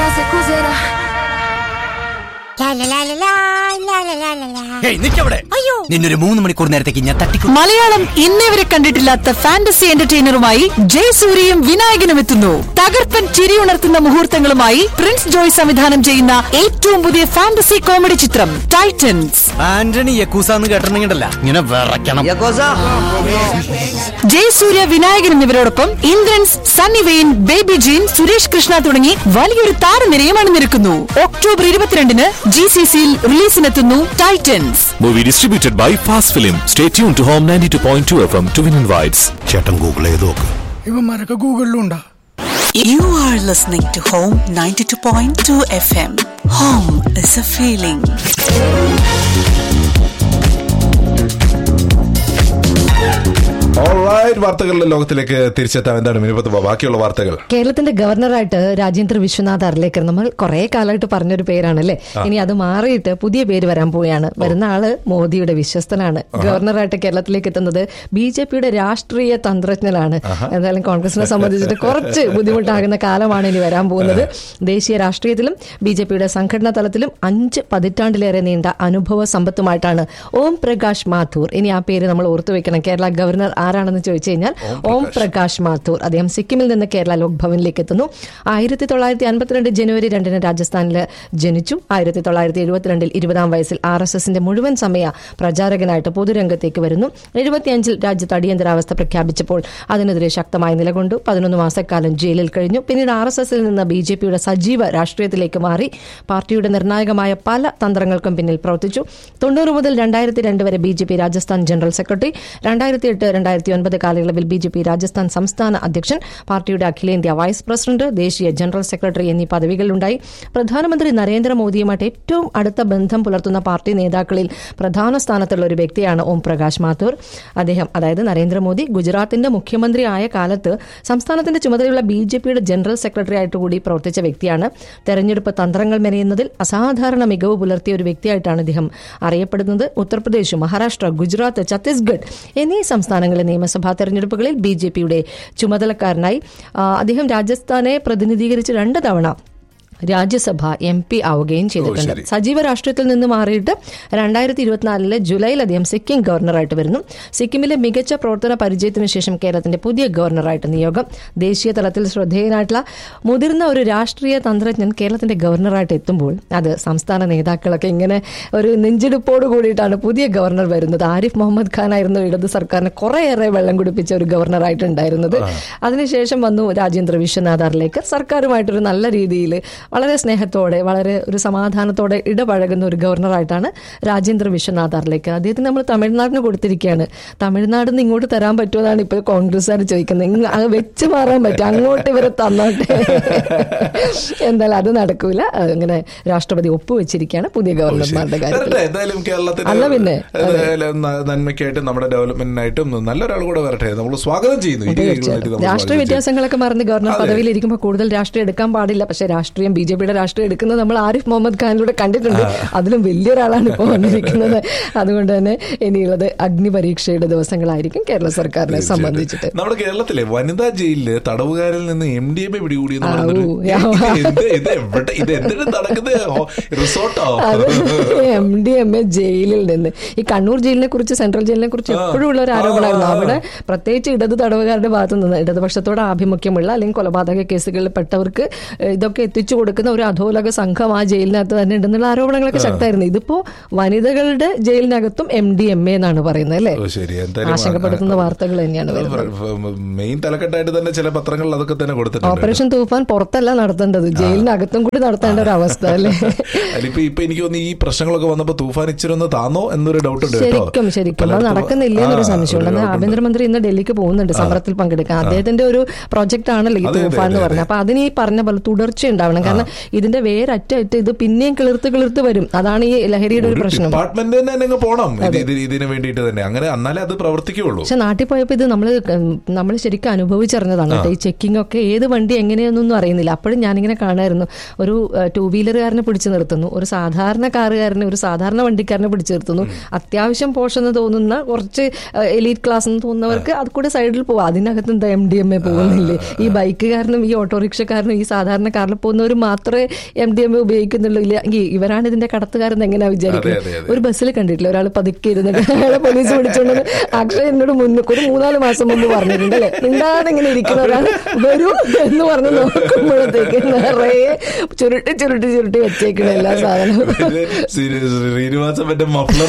നിന്നൊരു മൂന്ന് മണിക്കൂർ നേരത്തേക്ക് ഞാൻ തട്ടിക്കും മലയാളം ഇന്നേ വരെ കണ്ടിട്ടില്ലാത്ത ഫാന്റസി എന്റർടൈനറുമായി ജയസൂര്യയും വിനായകനും എത്തുന്നു തകർപ്പൻ ചിരിയുണർത്തുന്ന മുഹൂർത്തങ്ങളുമായി പ്രിൻസ് ജോയ് സംവിധാനം ചെയ്യുന്ന ഏറ്റവും പുതിയ ഫാന്റസി കോമഡി ചിത്രം ടൈറ്റൻസ് ആന്റണി യക്കൂസാന്ന് കേട്ടിട്ടുണ്ടെങ്കിലല്ല ഇങ്ങനെ വിറയ്ക്കണം ജയസൂര്യ വിനായകൻ എന്നിവരോടൊപ്പം ഇന്ദ്രൻസ് സണ്ണി വെയിൻ ബേബി ജീൻ സുരേഷ് കൃഷ്ണ തുടങ്ങി വലിയൊരു താരനിരയും അണിനിരക്കുന്നു ഒക്ടോബർ ഇരുപത്തിരണ്ടിന് ജി സി സിയിൽ റിലീസിനെത്തുന്നു Titans movie distributed by Fast Film stay tuned to Home ninety two point two F M to win invites ചേട്ടൻ ഗൂഗിൾ ചെയ്ത് നോക്ക് ഇവന്മാരൊക്കെ ഗൂഗിളിലുണ്ടാ You are listening to Home 92.2 FM. Home is a feeling. Alright, വാർത്തകളുടെ ലോകത്തിലേക്ക് തിരിച്ചെത്താം എന്താണ് മിനിപ്പത്ത് ബാക്കിയുള്ള വാർത്തകൾ കേരളത്തിന്റെ ഗവർണറായിട്ട് രാജേന്ദ്ര വിശ്വനാഥ് അർലേക്കർ നമ്മൾ കുറെ കാലമായിട്ട് പറഞ്ഞൊരു പേരാണല്ലേ ഇനി അത് മാറിയിട്ട് പുതിയ പേര് വരാൻ പോവുകയാണ് വരുന്ന ആള് മോദിയുടെ വിശ്വസ്തനാണ് ഗവർണറായിട്ട് കേരളത്തിലേക്ക് എത്തുന്നത് ബി ജെ പിയുടെ രാഷ്ട്രീയ തന്ത്രജ്ഞനാണ് എന്തായാലും കോൺഗ്രസിനെ സംബന്ധിച്ചിട്ട് കുറച്ച് ബുദ്ധിമുട്ടാകുന്ന കാലമാണ് ഇനി വരാൻ പോകുന്നത് ദേശീയ രാഷ്ട്രീയത്തിലും ബി ജെ പിയുടെ സംഘടനാ തലത്തിലും അഞ്ച് പതിറ്റാണ്ടിലേറെ നീണ്ട അനുഭവ സമ്പത്തുമായിട്ടാണ് ഓം പ്രകാശ് മാഥൂർ ഇനി ആ പേര് നമ്മൾ ഓർത്തു വെക്കണം കേരള ഗവർണർ ആരാണെന്ന് ചോദിച്ചു കഴിഞ്ഞാൽ ഓം പ്രകാശ് മാഥൂർ അദ്ദേഹം സിക്കിമിൽ നിന്ന് കേരള ലോക്ഭവനിലേക്ക് എത്തുന്നു ആയിരത്തി തൊള്ളായിരത്തി അൻപത്തിരണ്ട് ജനുവരി രണ്ടിന് രാജസ്ഥാനിൽ ജനിച്ചു ആയിരത്തി തൊള്ളായിരത്തി എഴുപത്തിരണ്ടിൽ ഇരുപതാം വയസ്സിൽ ആർ എസ് എസിന്റെ മുഴുവൻ സമയ പ്രചാരകനായിട്ട് പൊതുരംഗത്തേക്ക് വരുന്നു എഴുപത്തിയഞ്ചിൽ രാജ്യത്ത് അടിയന്തരാവസ്ഥ പ്രഖ്യാപിച്ചപ്പോൾ അതിനെതിരെ ശക്തമായി നിലകൊണ്ടു പതിനൊന്ന് മാസക്കാലം ജയിലിൽ കഴിഞ്ഞു പിന്നീട് ആർ എസ് എസിൽ നിന്ന് ബി ജെ പിയുടെ സജീവ രാഷ്ട്രീയത്തിലേക്ക് മാറി പാർട്ടിയുടെ നിർണായകമായ പല തന്ത്രങ്ങൾക്കും പിന്നിൽ പ്രവർത്തിച്ചു തൊണ്ണൂറ് മുതൽ രണ്ടായിരത്തി രണ്ട് വരെ B J P Rajasthan general secretary രണ്ടായിരത്തി എട്ട് രണ്ടായിരത്തി ഒൻപത് കാലയളവിൽ ബി ജെ പി രാജസ്ഥാൻ സംസ്ഥാന അധ്യക്ഷൻ പാർട്ടിയുടെ അഖിലേന്ത്യാ വൈസ് പ്രസിഡന്റ് ദേശീയ ജനറൽ സെക്രട്ടറി എന്നീ പദവികളിലുണ്ടായി പ്രധാനമന്ത്രി നരേന്ദ്രമോദിയുമായിട്ട് ഏറ്റവും അടുത്ത ബന്ധം പുലർത്തുന്ന പാർട്ടി നേതാക്കളിൽ പ്രധാന സ്ഥാനത്തുള്ള ഒരു വ്യക്തിയാണ് ഓം പ്രകാശ് മാഥൂർ അദ്ദേഹം അതായത് നരേന്ദ്രമോദി ഗുജറാത്തിന്റെ മുഖ്യമന്ത്രി ആയ കാലത്ത് സംസ്ഥാനത്തിന്റെ ചുമതലയുള്ള ബി ജെ പിയുടെ ജനറൽ സെക്രട്ടറി ആയിട്ട് കൂടി പ്രവർത്തിച്ച വ്യക്തിയാണ് തെരഞ്ഞെടുപ്പ് തന്ത്രങ്ങൾ മെനയുന്നതിൽ അസാധാരണ മികവ് പുലർത്തിയ ഒരു വ്യക്തിയായിട്ടാണ് ഇദ്ദേഹം അറിയപ്പെടുന്നത് ഉത്തർപ്രദേശ് മഹാരാഷ്ട്ര ഗുജറാത്ത് ഛത്തീസ്ഗഡ് എന്നീ സംസ്ഥാനങ്ങളിലെ നിയമസഭാ തെരഞ്ഞെടുപ്പുകളിൽ ബി ജെ പിയുടെ ചുമതലക്കാരനായി ആ, അദ്ദേഹം രാജസ്ഥാനെ പ്രതിനിധീകരിച്ച് രണ്ട് തവണ രാജ്യസഭ എം പി ആവുകയും ചെയ്തിട്ടുണ്ട് ശരി. സജീവ രാഷ്ട്രീയത്തിൽ നിന്ന് മാറിയിട്ട് രണ്ടായിരത്തി ഇരുപത്തിനാലിലെ ജൂലൈയിൽ അദ്ദേഹം സിക്കിം ഗവർണറായിട്ട് വരുന്നു സിക്കിമിലെ മികച്ച പ്രവർത്തന പരിചയത്തിനു ശേഷം കേരളത്തിന്റെ പുതിയ ഗവർണറായിട്ട് നിയോഗം ദേശീയ തലത്തിൽ ശ്രദ്ധേയനായിട്ടുള്ള മുതിർന്ന ഒരു രാഷ്ട്രീയ തന്ത്രജ്ഞൻ കേരളത്തിന്റെ ഗവർണറായിട്ട് എത്തുമ്പോൾ അത് സംസ്ഥാന നേതാക്കളൊക്കെ ഇങ്ങനെ ഒരു നെഞ്ചെടുപ്പോട് കൂടിയിട്ടാണ് പുതിയ ഗവർണർ വരുന്നത് ആരിഫ് മുഹമ്മദ് ഖാൻ ആയിരുന്നു ഇടത് സർക്കാരിന് കുറേയേറെ വെള്ളം കുടിപ്പിച്ച ഒരു ഗവർണറായിട്ടുണ്ടായിരുന്നത് അതിനുശേഷം വന്നു രാജേന്ദ്ര വിശ്വനാഥ് അർലേക്കർ സർക്കാരുമായിട്ടൊരു നല്ല രീതിയിൽ വളരെ സ്നേഹത്തോടെ വളരെ ഒരു സമാധാനത്തോടെ ഇടപഴകുന്ന ഒരു ഗവർണറായിട്ടാണ് രാജേന്ദ്ര വിശ്വനാഥ് അർലേക്കർ അദ്ദേഹത്തിന് നമ്മൾ തമിഴ്നാടിന് കൊടുത്തിരിക്കുകയാണ് തമിഴ്നാട് നിന്ന് ഇങ്ങോട്ട് തരാൻ പറ്റുമെന്നാണ് ഇപ്പോൾ കോൺഗ്രസ്സുകാർ ചോദിക്കുന്നത് ഇങ്ങ് അത് വെച്ച് മാറാൻ പറ്റും അങ്ങോട്ട് ഇവരെ തന്നോട്ടെ എന്തായാലും അത് നടക്കൂല അങ്ങനെ രാഷ്ട്രപതി ഒപ്പുവെച്ചിരിക്കുകയാണ് പുതിയ ഗവർണർമാരുടെ കാര്യത്തിൽ വരട്ടെ എന്തായാലും കേരളത്തിന് അല്ല പിന്നെ, എന്തായാലും ന- നന്മയ്ക്കായിട്ടും നമ്മുടെ ഡെവലപ്മെന്റിനായിട്ടും നല്ലൊരാൾ കൂടെ വരട്ടെ നമ്മൾ സ്വാഗതം ചെയ്യുന്നു ഇരു കൈകളായിട്ട് തീർച്ചയായിട്ടും നമ്മൾ രാഷ്ട്രീയ സ്വാഗതം വ്യത്യാസങ്ങളൊക്കെ മറന്ന് ഗവർണർ അതെ. പദവിയിൽ ഇരിക്കുമ്പോൾ കൂടുതൽ രാഷ്ട്രീയം എടുക്കാൻ പാടില്ല പക്ഷേ രാഷ്ട്രീയം ബി ജെ പിയുടെ രാഷ്ട്രീയം എടുക്കുന്നത് നമ്മൾ ആരിഫ് മുഹമ്മദ് ഖാനിലൂടെ കണ്ടിട്ടുണ്ട് അതിലും വലിയൊരാളാണ് ഇപ്പോൾ വന്നിരിക്കുന്നത് അതുകൊണ്ട് തന്നെ ഇനിയുള്ളത് അഗ്നി പരീക്ഷയുടെ ദിവസങ്ങളായിരിക്കും കേരള സർക്കാരിനെ തീർച്ചയായിട്ടും. സംബന്ധിച്ചിട്ട് നമ്മുടെ കേരളത്തിലെ വനിതാ ജയിലില് തടവുകാരിൽ നിന്ന് എം ഡി എം എ പിടികൂടിയെന്ന് ആ, പറഞ്ഞൊരു ഊ, ഇത് എന്ത് ഇത് എവിടെ ഇത് എന്തിനും നടക്കുന്നത് ഹോ- റിസോർട്ടോ അത് എം ഡി എം എ ജയിലിൽ നിന്ന് ഈ കണ്ണൂർ ജയിലിനെ കുറിച്ച് സെൻട്രൽ ജയിലിനെ കുറിച്ച് എപ്പോഴും ഉള്ള ഒരു ആരോപണമായിരുന്നു അവിടെ പ്രത്യേകിച്ച് ഇടത് തടവുകാരുടെ ഭാഗത്തു നിന്ന് ഇടതുപക്ഷത്തോട് ആഭിമുഖ്യമുള്ള അല്ലെങ്കിൽ കൊലപാതക കേസുകളിൽ പെട്ടവർക്ക് ഏഹ്, ഇതൊക്കെ എത്തിച്ചു കൊടുക്കുന്ന ഒരു അധോലോക സംഘം ആ ജയിലിനകത്ത് തന്നെ ഉണ്ടെന്നുള്ള ആരോപണങ്ങളൊക്കെ ശക്തമായിരുന്നു ഇതിപ്പോ വനിതകളുടെ ജയിലിനകത്തും എം ഡി എം എ എന്നാണ് പറയുന്നത് അല്ലേ ഓ, ശരി എന്തായാലും ആശങ്കപ്പെടുത്തുന്ന വാർത്തകൾ തന്നെയാണ് വരുന്നത് മെയിൻ തലക്കെട്ടായിട്ട് തന്നെ ചില പത്രങ്ങളിൽ അതൊക്കെ തന്നെ കൊടുത്തിട്ടുണ്ട് ഓപ്പറേഷൻ തൂഫാൻ പുറത്തല്ല നടത്തേണ്ടത് ജയിലിനകത്തും കൂടി നടത്തേണ്ട ഒരു അവസ്ഥ അല്ലേ അതിലിപ്പോ ഇപ്പൊ എനിക്ക് തോന്നുന്നു ഈ പ്രശ്നങ്ങളൊക്കെ വന്നപ്പോ തൂഫാൻ ഇച്ചിരി ഒന്ന് താന്നോ എന്നൊരു ഡൗട്ട് ഉണ്ട് കേട്ടോ ശരിക്കും ശരിക്കും അത് പലയിടത്തും- നടക്കുന്നില്ല എന്നൊരു ആ, സംശയമുണ്ട് ഒരു എന്നാൽ doubt ഉണ്ട്. ആഭ്യന്തരമന്ത്രി ഇന്ന് ഡൽഹിക്ക് പോകുന്നുണ്ട് സമരത്തിൽ പങ്കെടുക്കാൻ അദ്ദേഹത്തിന്റെ ഒരു പ്രൊജക്ട് ആണല്ലോ ഈ അതെ, അതെ, തൂഫാൻ എന്ന് അതെ, പറഞ്ഞത് അപ്പൊ അതിന് ഈ പറഞ്ഞ പോലെ തുടർച്ച ഉണ്ടാവണം കാരണം ഇതിന്റെ വേരറ്റ ഇത് പിന്നെയും കിളിർത്ത് കിളിർത്ത് വരും അതാണ് ഈ ലഹരിയുടെ ഒരു പ്രശ്നം ഡിപ്പാർട്ട്മെന്റ് തന്നെ അങ്ങ് പോണം ഇത് ഇത് ഇതിന് വേണ്ടിയിട്ട് തന്നെ അങ്ങനെ എന്നാലേ അത് പ്രവർത്തിക്കുള്ളൂ പക്ഷെ നാട്ടിൽ പോയപ്പോ ഇത് നമ്മൾ നമ്മൾ ശരിക്കും അനുഭവിച്ചറിഞ്ഞതാണ് കേട്ടോ ഈ ചെക്കിംഗ് ഒക്കെ ഏത് വണ്ടി എങ്ങനെയാണെന്നൊന്നും അറിയുന്നില്ല അപ്പോഴും ഞാനിങ്ങനെ കാണായിരുന്നു ഒരു ടൂ വീലറുകാരനെ പിടിച്ചു നിർത്തുന്നു ഒരു സാധാരണ കാറുകാരനെ ഒരു സാധാരണ വണ്ടിക്കാരനെ പിടിച്ചു നിർത്തുന്നു അത്യാവശ്യം പോഷെന്ന് തോന്നുന്ന കുറച്ച് എലീറ്റ് ക്ലാസ് എന്ന് തോന്നുന്നവർക്ക് അത് കൂടെ സൈഡിൽ പോവാം അതിനകത്ത് എന്താ എം ഡി എം എ പോകുന്നില്ലേ ഈ ബൈക്കുകാരനും ഈ ഓട്ടോറിക്ഷക്കാരനും ഈ സാധാരണ കാറിൽ പോകുന്നവർ മാത്രമേ എം ഡി എം എ ഉപയോഗിക്കുന്നുള്ളൂ ഇല്ല എങ്കിൽ ഇവരാണ് ഇതിന്റെ കടത്തുകാരെന്ന് എങ്ങനെയാ അതെ, വിചാരിക്കുന്നത് അതെ, അതെ. ഒരു ബസ്സിൽ കണ്ടിട്ടില്ല ഒരാൾ പതുക്കെ ഇരുന്നിട്ട് അയാളെ പോലീസ് പിടിച്ചോണ്ട് അക്ഷയ് എന്നോട് മുന്നേ ഒരു മൂന്നാല് മാസം മുമ്പ് പറഞ്ഞിട്ടുണ്ട് അല്ലെ മിണ്ടാതെ ഇങ്ങനെ ഇരിക്കുന്ന ഒരാൾ വരൂ എന്ന് പറഞ്ഞ് നോക്കുമ്പോഴത്തേക്ക് നിറയെ ചുരുട്ടി ചുരുട്ടി ചുരുട്ടി വെച്ചേക്കണ എല്ലാ സാധനവും ശ്രീനിവാസൻ മറ്റേ മഫ്ലർ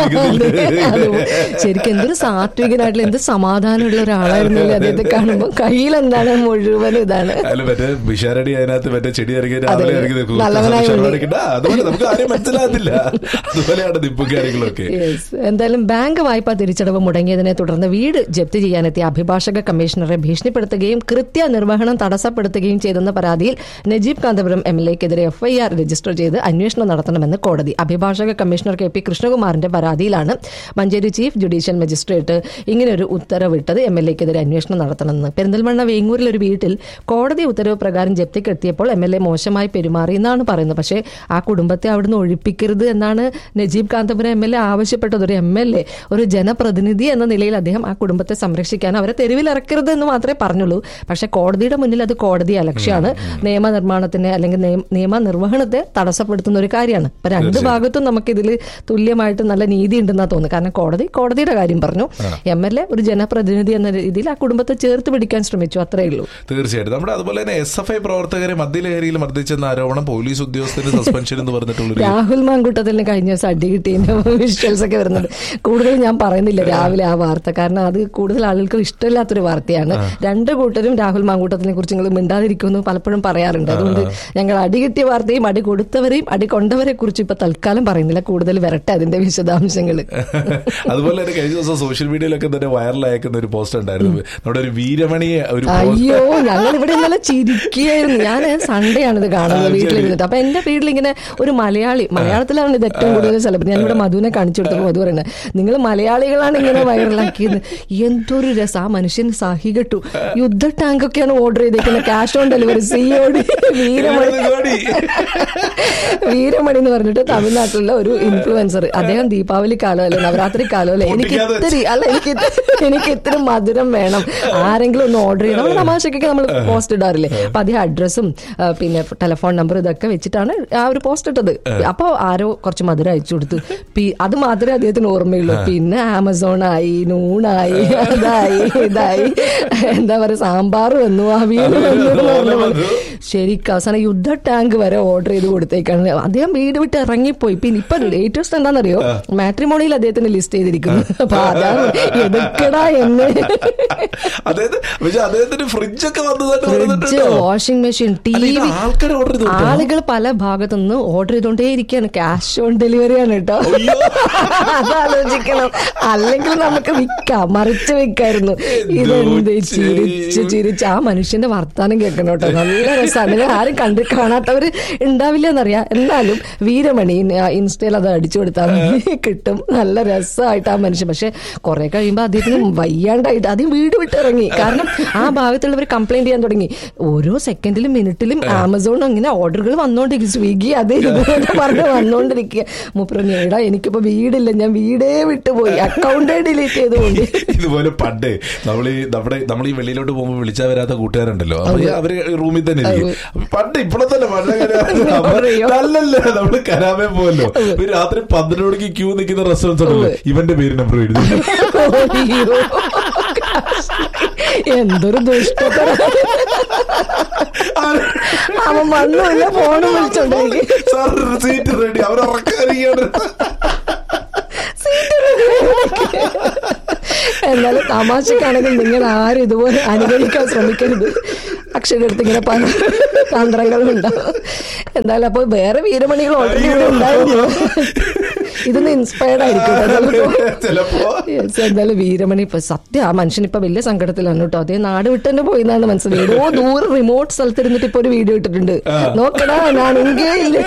അത് ശരിക്കും എന്തൊരു സാത്വികനായിട്ടുള്ള എന്ത് സമാധാനമുള്ള ഒരാളായിരുന്നില്ല അദ്ദേഹത്തെ കാണുമ്പോൾ കയ്യിൽ എന്താണ് മുഴുവൻ ഇതാണ് അല്ല മറ്റേ വിഷാരടി അതിനകത്ത് മറ്റേ ചെടി ഇറങ്ങി അതെ. രാവിലെ ഇറങ്ങി നിൽക്കും. നല്ലവനായി ശർമ്മ ഉണ്ട്. അടിക്കണ്ട. അതുപോലെ നമുക്ക് ആരും മനസ്സിലാകത്തില്ല അതുപോലെയാണ് ദിപ്പും കാര്യങ്ങളൊക്കെ Yes. എന്തായാലും ബാങ്ക് വായ്പ തിരിച്ചടവ് മുടങ്ങിയതിനെ തുടർന്ന് വീട് ജപ്തി ചെയ്യാനെത്തിയ അഭിഭാഷക കമ്മീഷണറെ ഭീഷണിപ്പെടുത്തുകയും കൃത്യനിർവഹണം തടസ്സപ്പെടുത്തുകയും ചെയ്തെന്ന പരാതിയിൽ നജീബ് കാന്തപുരം എം എൽ എക്കെതിരെ എഫ്ഐആർ രജിസ്റ്റർ ചെയ്ത് അന്വേഷണം നടത്തണമെന്ന് കോടതി അഭിഭാഷക കമ്മീഷണർ കെ പി കൃഷ്ണകുമാറിന്റെ പരാതിയിലാണ് മഞ്ചേരി ചീഫ് ജുഡീഷ്യൽ മജിസ്ട്രേറ്റ് ഇങ്ങനെയൊരു ഉത്തരവിട്ടത് എം എൽ എക്കെതിരെ അന്വേഷണം നടത്തണമെന്ന് പെരിന്തൽമണ്ണ വേങ്ങൂരിൽ ഒരു വീട്ടിൽ കോടതി ഉത്തരവ് പ്രകാരം ജപ്തിക്കെത്തിയപ്പോൾ എം എൽ എ മോശമായി പെരുമാറി എന്നാണ് പറയുന്നത് പക്ഷേ ആ കുടുംബത്തെ അവിടുന്ന് ഒഴിപ്പിക്കരുത് എന്നാണ് Najeeb Kanthapuram M L A ആവശ്യപ്പെട്ടത് ഒരു എം എൽ എ ഒരു ജനപ്രതിനിധി എന്ന നിലയിൽ അദ്ദേഹം ആ കുടുംബത്തെ സംരക്ഷിക്കാൻ അവരെ തെരുവിൽ ഇറക്കരുത് എന്ന് മാത്രമേ പറഞ്ഞുള്ളൂ പക്ഷേ കോടതിയുടെ മുന്നിൽ അത് കോടതി അലക്ഷ്യമാണ് നിയമനിർമ്മാണത്തിനെ അല്ലെങ്കിൽ നിയമ- നിയമനിർവഹണത്തെ തടസ്സപ്പെടുത്തുന്ന ഒരു കാര്യമാണ് ഇപ്പൊ രണ്ട് ഭാഗത്തും നമുക്കിതിൽ തുല്യമായിട്ട് നല്ല നീതി ഉണ്ടെന്നാ തോന്നുന്നു കാരണം കോടതി കോടതിയുടെ കാര്യം പറഞ്ഞു എം എൽ എ ഒരു ജനപ്രതിനിധി എന്ന രീതിയിൽ ആ കുടുംബത്തെ ചേർത്ത് പിടിക്കാൻ ശ്രമിച്ചു അത്രയേ ഉള്ളൂ തീർച്ചയായിട്ടും നമ്മുടെ അതുപോലെ തന്നെ എസ് എഫ് ഐ പ്രവർത്തകരെ മദ്യലഹരിയിൽ മർദ്ദിച്ചെന്ന ആരോപണം പോലീസ് ഉദ്യോഗസ്ഥന് സസ്പെൻഷൻ എന്ന് പറഞ്ഞിട്ടുള്ളൊരു രാഹുൽ മാങ്കൂട്ടത്തിന് കഴിഞ്ഞ ദിവസം അടി കിട്ടിയതിന്റെ വിഷ്വൽസ് ഒക്കെ വരുന്നുണ്ട് കൂടുതൽ ഞാൻ പറയുന്നില്ല രാവിലെ ആ വാർത്ത കാരണം അത് കൂടുതൽ ആളുകൾക്ക് ഇഷ്ടമില്ലാത്തൊരു വാർത്തയാണ് രണ്ട് കൂട്ടരും രാഹുൽ മാങ്കൂട്ടത്തിനെ കുറിച്ച് നിങ്ങൾ മിണ്ടാതിരിക്കുമെന്ന് പലപ്പോഴും പറയാറുണ്ട് അതുകൊണ്ട് ഞങ്ങൾ അടി കിട്ടിയ വാർത്തയും അടി കൊടുത്തവരെയും അടി കൊണ്ടവരെ കുറിച്ച് ഇപ്പൊ തൽക്കാലം പറയുന്നില്ല കൂടുതൽ വരട്ടെ അതിന്റെ വിശദാംശങ്ങൾ അതുപോലെ തന്നെ കഴിഞ്ഞ ദിവസം സോഷ്യൽ മീഡിയയിലൊക്കെ തന്നെ വൈറലായേക്കുന്ന ഒരു പോസ്റ്റ് ഉണ്ടായിരുന്നു നമ്മുടെ ഒരു വീരമണിയെ ഒരു post- അയ്യോ ഞങ്ങൾ ഇവിടെ ഇന്നലെ ചിരിക്കുകയായിരുന്നു ഞാൻ സൺഡേ ആണ് ഇത് കാണുന്നത് ആ, ശരി. വീട്ടിലിരുന്നിട്ട് അപ്പൊ എന്റെ വീട്ടിൽ ഇങ്ങനെ ഒരു മലയാളി മലയാളത്തിലാണ് ഇത് ഏറ്റവും കൂടുതൽ സെലിബ്രേറ്റ് ഞാനിവിടെ മധുവിനെ കാണിച്ചു കൊടുത്തപ്പോൾ മധു പറയുന്നത് നിങ്ങൾ മലയാളികളാണ് ഇങ്ങനെ വൈറലാക്കിയത് എന്തൊരു രസം ആ മനുഷ്യൻ സഹി കെട്ടു യുദ്ധ ടാങ്ക് ഒക്കെയാണ് ഓർഡർ ചെയ്തേക്കുന്നത് ക്യാഷ് ഓൺ ഡെലിവറി സിയോടി വീരമണി വീരമണി. വീരമണി എന്ന് പറഞ്ഞിട്ട് തമിഴ്നാട്ടിലുള്ള ഒരു ഇൻഫ്ലുവൻസർ അദ്ദേഹം ദീപാവലി കാലം അല്ലെ നവരാത്രി കാലം അല്ലെ എനിക്ക് പൊട്ടിക്കാതെ ഇത്തിരി അല്ല എനിക്ക് ഇത് എനിക്ക് ഇത്തിരി മധുരം വേണം ആരെങ്കിലും ഒന്ന് ഓർഡർ ചെയ്യണം നമ്മൾ തമാശക്കൊക്കെ നമ്മൾ പോസ്റ്റ് ഇടാറില്ലേ അപ്പൊ അദ്ദേഹം അഡ്രസ്സും പിന്നെ ടെലിഫോൺ നമ്പർ ഇതൊക്കെ വെച്ചിട്ടാണ് ആ ഒരു പോസ്റ്റ് ഇട്ടത് അപ്പൊ ആരോ കുറച്ച് മധുരം അയച്ചു കൊടുത്തു പി- അത് മാത്രമേ അദ്ദേഹത്തിന് ഓർമ്മയുള്ളൂ പിന്നെ ആമസോണായി നൂണായി അതായി ഇതായി എന്താ പറയാ സാമ്പാർ വന്നു അവിയൽ വന്നു എന്ന് പറഞ്ഞ പോലെ. ശരിക്കും അവസാനം യുദ്ധ ടാങ്ക് വരെ ഓർഡർ ചെയ്ത് കൊടുത്തേക്കാണ് അദ്ദേഹം വീട് വിട്ട് ഇറങ്ങിപ്പോയി പിന്നെ ഇപ്പൊ ലേറ്റസ്റ്റ് എന്താണെന്നറിയോ മാട്രിമോണിയിൽ അദ്ദേഹത്തിന് ലിസ്റ്റ് ചെയ്തിരിക്കുന്നു അപ്പൊ അതാണ് എതുക്കടാ എന്ന് അതായത് പക്ഷെ അദ്ദേഹത്തിന് ഫ്രിഡ്ജൊക്കെ വന്നതായിട്ട് ഫ്രിഡ്ജ് പറഞ്ഞിട്ടുണ്ടോ വാഷിംഗ് മെഷീൻ ടി അല്ല, ഇത് വി ആൾക്കാർ ഓർഡർ ചെയ്തു ആളുകൾ പല ഭാഗത്തു നിന്ന് ഓർഡർ ചെയ്തോണ്ടേ ഇരിക്കുകയാണ് ക്യാഷ് ഓൺ ഡെലിവറി ആണ് കേട്ടോ അതാലോചിക്കണം അല്ലെങ്കിൽ നമുക്ക് വിൽക്കാം മറിച്ച് വെക്കായിരുന്നു ഇതെന്ത് ചിരിച്ച് ചിരിച്ച് ആ മനുഷ്യന്റെ വർത്താനം കേൾക്കണം കേട്ടോ നല്ല രസമാണ് നിങ്ങൾ ആരും കണ്ട് കാണാത്തവര് ഉണ്ടാവില്ല എന്നറിയാം എന്നാലും വീരമണി ആ, ഇൻസ്റ്റയിൽ അത് അടിച്ചു കൊടുത്താൽ മതി. കിട്ടും നല്ല രസമായിട്ട് ആ മനുഷ്യൻ പക്ഷെ കുറെ കഴിയുമ്പോൾ അദ്ദേഹത്തിന് വയ്യാണ്ടായിട്ട് ആദ്യം വീട് വിട്ടിറങ്ങി കാരണം ആ ഭാഗത്തുള്ളവർ കംപ്ലൈന്റ് ചെയ്യാൻ തുടങ്ങി ഓരോ സെക്കൻഡിലും മിനിറ്റിലും ആമസോൺ അങ്ങനെ ഓർഡറുകൾ വന്നോണ്ടിരിക്കും സ്വിഗ്ഗി അതേ ഇതുപോലെ പറഞ്ഞ് വന്നോണ്ടിരിക്കുക മുപ്പറഞ്ഞ എടാ എനിക്കിപ്പോ വീടില്ല ഞാൻ വീടേ വിട്ടുപോയി അക്കൗണ്ടേ ഡിലീറ്റ് ചെയ്തുകൊണ്ട് ഇതുപോലെ പണ്ട് നമ്മൾ ഈ നമ്മുടെ നമ്മൾ ഈ വെളിയിലോട്ട് പോകുമ്പോൾ വിളിച്ചാൽ വരാത്ത കൂട്ടുകാരുണ്ടല്ലോ അപ്പൊ ഈ അവര് റൂമിൽ തന്നെ ഇരിക്കും അപ്പൊ പണ്ട് ഇപ്പോഴത്തല്ല പണ്ട് അറിയോ? നല്ലല്ലേ നമ്മള് കരാമേ പോവല്ലോ ഒരു രാത്രി പന്ത്രണ്ട് മണിക്ക് ക്യൂ നിൽക്കുന്ന റെസ്റ്റോറൻസ് ഉണ്ടല്ലോ ഇവന്റെ പേര് നമ്പർ എഴുതി അയ്യോ. എന്തൊരു ദുഷ്ടത അവൻ വന്നില്ല ഫോണ് വിളിച്ചോണ്ടിരിക്കും സാർ സീറ്റ് റെഡി അവർ ഉറക്കാനിരിക്കുകയാണ് എന്നാലും തമാശക്കാണെങ്കിൽ നിങ്ങൾ ആരും ഇതുപോലെ അനുകരിക്കാൻ ശ്രമിക്കരുത് അക്ഷയുടെ അടുത്ത് ഇങ്ങനെ പല തന്ത്രങ്ങളുണ്ടാവും എന്തായാലും അപ്പൊ വേറെ വീരമണികൾ ഓൾറെഡി ഇവിടെ ഉണ്ടായിരുന്നു ഇതൊന്ന് ഇൻസ്പയർഡ് ആയിരിക്കും കേട്ടോ. ചിലപ്പോ Yes, എന്തായാലും വീരമണി ഇപ്പൊ സത്യം ആ മനുഷ്യൻ ഇപ്പൊ വലിയ സങ്കടത്തിലാണ് കേട്ടോ അതേ നാട് വിട്ട് തന്നെ പോയി എന്നാണ് മനസ്സിലായത് ഏതോ ദൂരെ റിമോട്ട് സ്ഥലത്ത് ഇരുന്നിട്ട് ഇപ്പൊ ഒരു വീഡിയോ ഇട്ടിട്ടുണ്ട് നോക്കടാ ഞാൻ എങ്കേ ഇല്ല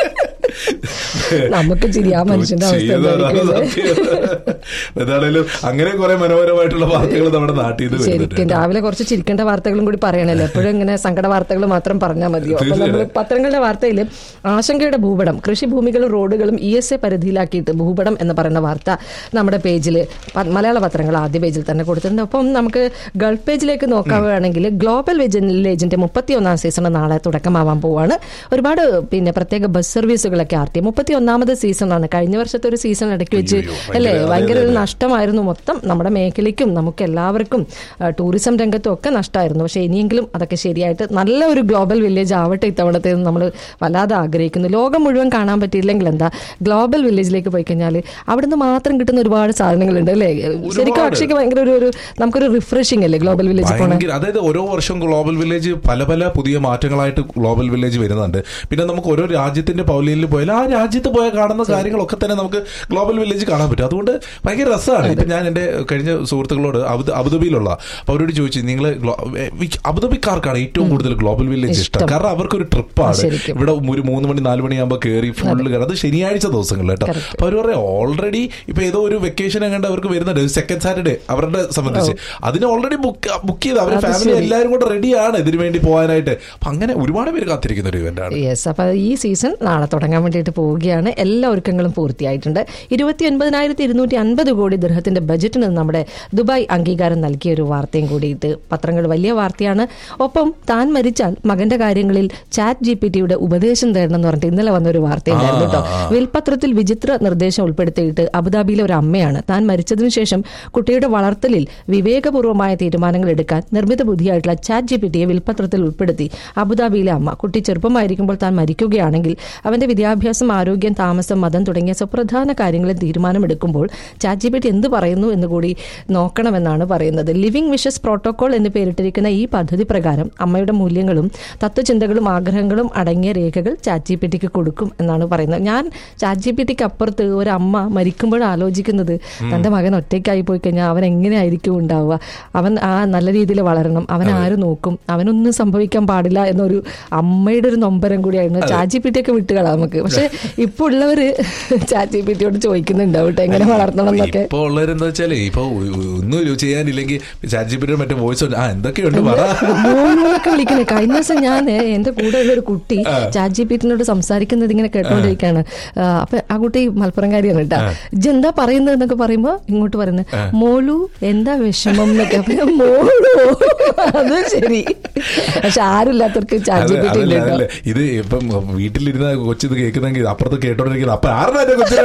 നമുക്ക് ചിരി ആ മനുഷ്യന്റെ അവസ്ഥ ചെയ്തതാണ് എന്തായിരിക്കും അല്ലേ? സത്യം. എന്താണേലും അങ്ങനെ കുറെ മനോഹരമായിട്ടുള്ള വാർത്തകൾ നമ്മുടെ നാട്ടിൽ നിന്ന് ശരിക്കും വരുന്നുണ്ട് രാവിലെ കുറച്ച് ചിരിക്കേണ്ട വാർത്തകളും കൂടി പറയണല്ലോ എപ്പോഴും ഇങ്ങനെ സങ്കട വാർത്തകൾ മാത്രം പറഞ്ഞാൽ മതിയോ അപ്പൊ നമ്മൾ തീർച്ചയായും. പത്രങ്ങളുടെ വാർത്തയിൽ ആശങ്കയുടെ ഭൂപടം കൃഷിഭൂമികളും റോഡുകളും ഇ എസ് എ പരിധിയിലാക്കിയിട്ട് ഭൂപടം എന്ന് പറയുന്ന വാർത്ത നമ്മുടെ പേജിൽ മലയാള പത്രങ്ങൾ ആദ്യ പേജിൽ തന്നെ കൊടുത്തിട്ടുണ്ട് അപ്പം നമുക്ക് ഗൾഫ് പേജിലേക്ക് നോക്കുകയാണെങ്കിൽ ഗ്ലോബൽ വിജിലേജിന്റെ മുപ്പത്തി ഒന്നാം സീസൺ നാളെ തുടക്കമാവാൻ പോവാണ് ഒരുപാട് പിന്നെ പ്രത്യേക ബസ് സർവീസുകളൊക്കെ ആർ ടി മുപ്പത്തി ഒന്നാമത് സീസണാണ് കഴിഞ്ഞ വർഷത്തെ ഒരു സീസൺ ഇടയ്ക്ക് വെച്ച് അയ്യോ, ഭയങ്കര- അല്ലേ അതെ, ഭയങ്കര അതെ, ഒരു അതെ. നഷ്ടമായിരുന്നു മൊത്തം നമ്മുടെ മേഖലയ്ക്കും നമുക്ക് എല്ലാവർക്കും ആ, ടൂറിസം രംഗത്തും ഒക്കെ നഷ്ടമായിരുന്നു പക്ഷേ ഇനിയെങ്കിലും അതൊക്കെ ശരിയായിട്ട് നല്ല ഒരു ഗ്ലോബൽ വില്ലേജ് ആവട്ടെ ഇത്തവണത്തെ നമ്മൾ വല്ലാതെ ആഗ്രഹിക്കുന്നു ലോകം മുഴുവൻ കാണാൻ പറ്റിയില്ലെങ്കിൽ എന്താ ഗ്ലോബൽ വില്ലേജിലേക്ക് പോയി കഴിഞ്ഞാൽ അവിടുന്ന് മാത്രം കിട്ടുന്ന ഒരുപാട് സാധനങ്ങളുണ്ട് അല്ലേ ശരിക്കും അക്ഷയ്ക്ക് ഭയങ്കര ഒരു ഒരു നമുക്കൊരു റിഫ്രഷിംഗ് അല്ലേ ഗ്ലോബൽ വില്ലേജ് പോണേ ഭയങ്കര അതായത് ഓരോ വർഷം ഗ്ലോബൽ വില്ലേജ് പല പല പുതിയ മാറ്റങ്ങളായിട്ട് ഗ്ലോബൽ വില്ലേജ് വരുന്നുണ്ട് പിന്നെ നമുക്ക് ഓരോ രാജ്യത്തിന്റെ പൗലിയിൽ പോയാൽ ആ രാജ്യത്ത് പോയാൽ കാണുന്ന കാര്യങ്ങളൊക്കെ തന്നെ നമുക്ക് ഗ്ലോബൽ വില്ലേജ് കാണാൻ പറ്റും അതുകൊണ്ട് ഭയങ്കര രസമാണ് ഇപ്പൊ ഞാൻ എന്റെ കഴിഞ്ഞ സുഹൃത്തുക്കളോട് അബുദ- അബുദാബിയിലുള്ള അപ്പൊ അവരോട് ചോദിച്ചു നിങ്ങൾ അബുദാബിക്കാർക്കാണ് ഏറ്റവും കൂടുതൽ ഗ്ലോബൽ വില്ലേജ് ഇഷ്ടം ഇഷ്ടം. കാരണം അവർക്കൊരു ട്രിപ്പാണ് ശരിക്കും. ഇവിടെ ഒരു മൂന്ന് മണി നാല് മണിയാകുമ്പോൾ കയറി ഫുള്ള് കയറി അത് ശനിയാഴ്ച ദിവസങ്ങളിൽ കേട്ടോ Correct. അപ്പൊ അവർ പറയാം ഓൾറെഡി ഇപ്പൊ ഏതോ ഒരു വെക്കേഷൻ എങ്ങാണ്ട് അവർക്ക് വരുന്നുണ്ട് സെക്കൻഡ് സാറ്റർഡേ അവരുടെ സംബന്ധിച്ച് അതിന് ഓൾറെഡി ബുക്ക് ബുക്ക് ചെയ്ത് അവരുടെ അത് ഫാമിലി ശരി. എല്ലാവരും കൂടെ റെഡിയാണ് ഇതിനു വേണ്ടി പോകാനായിട്ട് അപ്പൊ അങ്ങനെ ഒരുപാട് പേര് കാത്തിരിക്കുന്ന ഒരു ഇവന്റ് ആണ് യെസ് അപ്പൊ ഈ സീസൺ നാളെ തുടങ്ങാൻ വേണ്ടിയിട്ട് പോവുകയാണ് എല്ലാ ഒരുക്കങ്ങളും പൂർത്തിയായിട്ടുണ്ട് ഇരുപത്തി ഒൻപതിനായിരത്തി ഇരുന്നൂറ്റി അൻപത് കോടി ദൃഹത്തിന്റെ ബജറ്റിന് നമ്മുടെ ദുബായ് അംഗീകാരം നൽകിയ ഒരു വാർത്തയും കൂടിയിട്ട് പത്രങ്ങൾ വലിയ വാർത്തയാണ് ഒപ്പം താൻ മരിച്ചാൽ മകന്റെ കാര്യങ്ങളിൽ ചാറ്റ് ജി പി ടിയുടെ ഉപദേശം തേടണം എന്ന് പറഞ്ഞിട്ട് ഇന്നലെ വന്ന ഒരു വാർത്തയുണ്ടായിരുന്നു കേട്ടോ വിൽപത്രത്തിൽ വിചിത്ര നിർദ്ദേശം ഉൾപ്പെടുത്തിയിട്ട് അബുദാബിയിലെ ഒരു അമ്മയാണ് താൻ മരിച്ചതിനു ശേഷം കുട്ടിയുടെ വളർത്തലിൽ വിവേകപൂർവമായ തീരുമാനങ്ങൾ എടുക്കാൻ നിർമ്മിത ബുദ്ധിയായിട്ടുള്ള ചാറ്റ് ജി പി ടിയെ വിൽപത്രത്തിൽ ഉൾപ്പെടുത്തി അബുദാബിയിലെ അമ്മ കുട്ടി ചെറുപ്പമായിരിക്കുമ്പോൾ താൻ മരിക്കുകയാണെങ്കിൽ അവന്റെ വിദ്യാഭ്യാസം ആരോഗ്യം താമസം മതം തുടങ്ങിയ സുപ്രധാന കാര്യങ്ങളിൽ തീരുമാനമെടുക്കുമ്പോൾ ചാറ്റ് ജി പി ടി എന്ത് പറയുന്നു എന്ന് കൂടി നോക്കണമെന്നാണ് പറയുന്നത് ലിവിംഗ് വിഷസ് പ്രോട്ടോകോൾ എന്ന് പേരിട്ടിരിക്കുന്ന ഈ പദ്ധതി പ്രകാരം അമ്മയുടെ മൂല്യങ്ങളും തത്വചിന്തകളും ആഗ്രഹങ്ങളും അടങ്ങിയ രേഖകൾ ചാറ്റ് ജി പി ടിക്ക് കൊടുക്കും എന്നാണ് പറയുന്നത് ഞാൻ ചാറ്റ് ജി പി ടിക്ക് അപ്പുറത്ത് ഒരു അമ്മ മരിക്കുമ്പോൾ ആലോചിക്കുന്നത് തന്റെ മകൻ ഒറ്റയ്ക്കായി പോയി കഴിഞ്ഞാൽ അവൻ എങ്ങനെയായിരിക്കും ഉണ്ടാവുക അവൻ ആ നല്ല രീതിയിൽ വളരണം അവൻ ആര് നോക്കും അവനൊന്നും സംഭവിക്കാൻ പാടില്ല എന്നൊരു അമ്മയുടെ ഒരു നൊമ്പരം കൂടിയായിരുന്നു ചാറ്റ് ജി പി ടി ഒക്കെ വിട്ടുകളാം നമുക്ക് പക്ഷെ ഇപ്പൊ ഉള്ളവര് ചാറ്റ് ജി പി ടിയോട് ചോദിക്കുന്നുണ്ടാവും കേട്ടോ എങ്ങനെ വളർത്തണം എന്നൊക്കെ ഇപ്പൊ ഉള്ളവരെന്താ വെച്ചാല് ഇപ്പൊ ഒ- ഒന്നും ചെയ്യാനില്ലെങ്കിൽ ചാറ്റ് ജി പി മറ്റേ വോയിസ് ആ എന്തൊക്കെയുണ്ട് പറ മോനൊക്കെ വിളിക്കണേ കഴിഞ്ഞ ദിവസം ഞാൻ എന്റെ കൂടെ ഉള്ള ഒരു കുട്ടി ചാറ്റ് ജി പി ടിനോട് സംസാരിക്കുന്നത് ഇങ്ങനെ കേട്ടോണ്ടിരിക്കുകയാണ് ആ, അപ്പൊ ആ കുട്ടി മലപ്പുറംകാരിയാണ് കേട്ടാ ഇജ്ജ് എന്താ പറയുന്നത് എന്നൊക്കെ പറയുമ്പോ ഇങ്ങോട്ട് പറയുന്നത് മോളു എന്താ വിഷമം എന്നൊക്കെ അപ്പൊ ഞാൻ, മോളു അത് ശരി പക്ഷെ ആരുമില്ലാത്തവർക്ക് ചാറ്റ് ജി അതെ, പി ടി അതല്ല, ഉണ്ട് അതല്ല. കേട്ടോ ഇത് ഇപ്പം വീട്ടിലിരുന്ന കൊച്ചിത് കേൾക്കുന്നെങ്കിൽ അപ്പുറത്ത് കേട്ടോണ്ടിരിക്കുന്നത് അപ്പൊ ആരുടെ എന്റെ കൊച്ചിനെ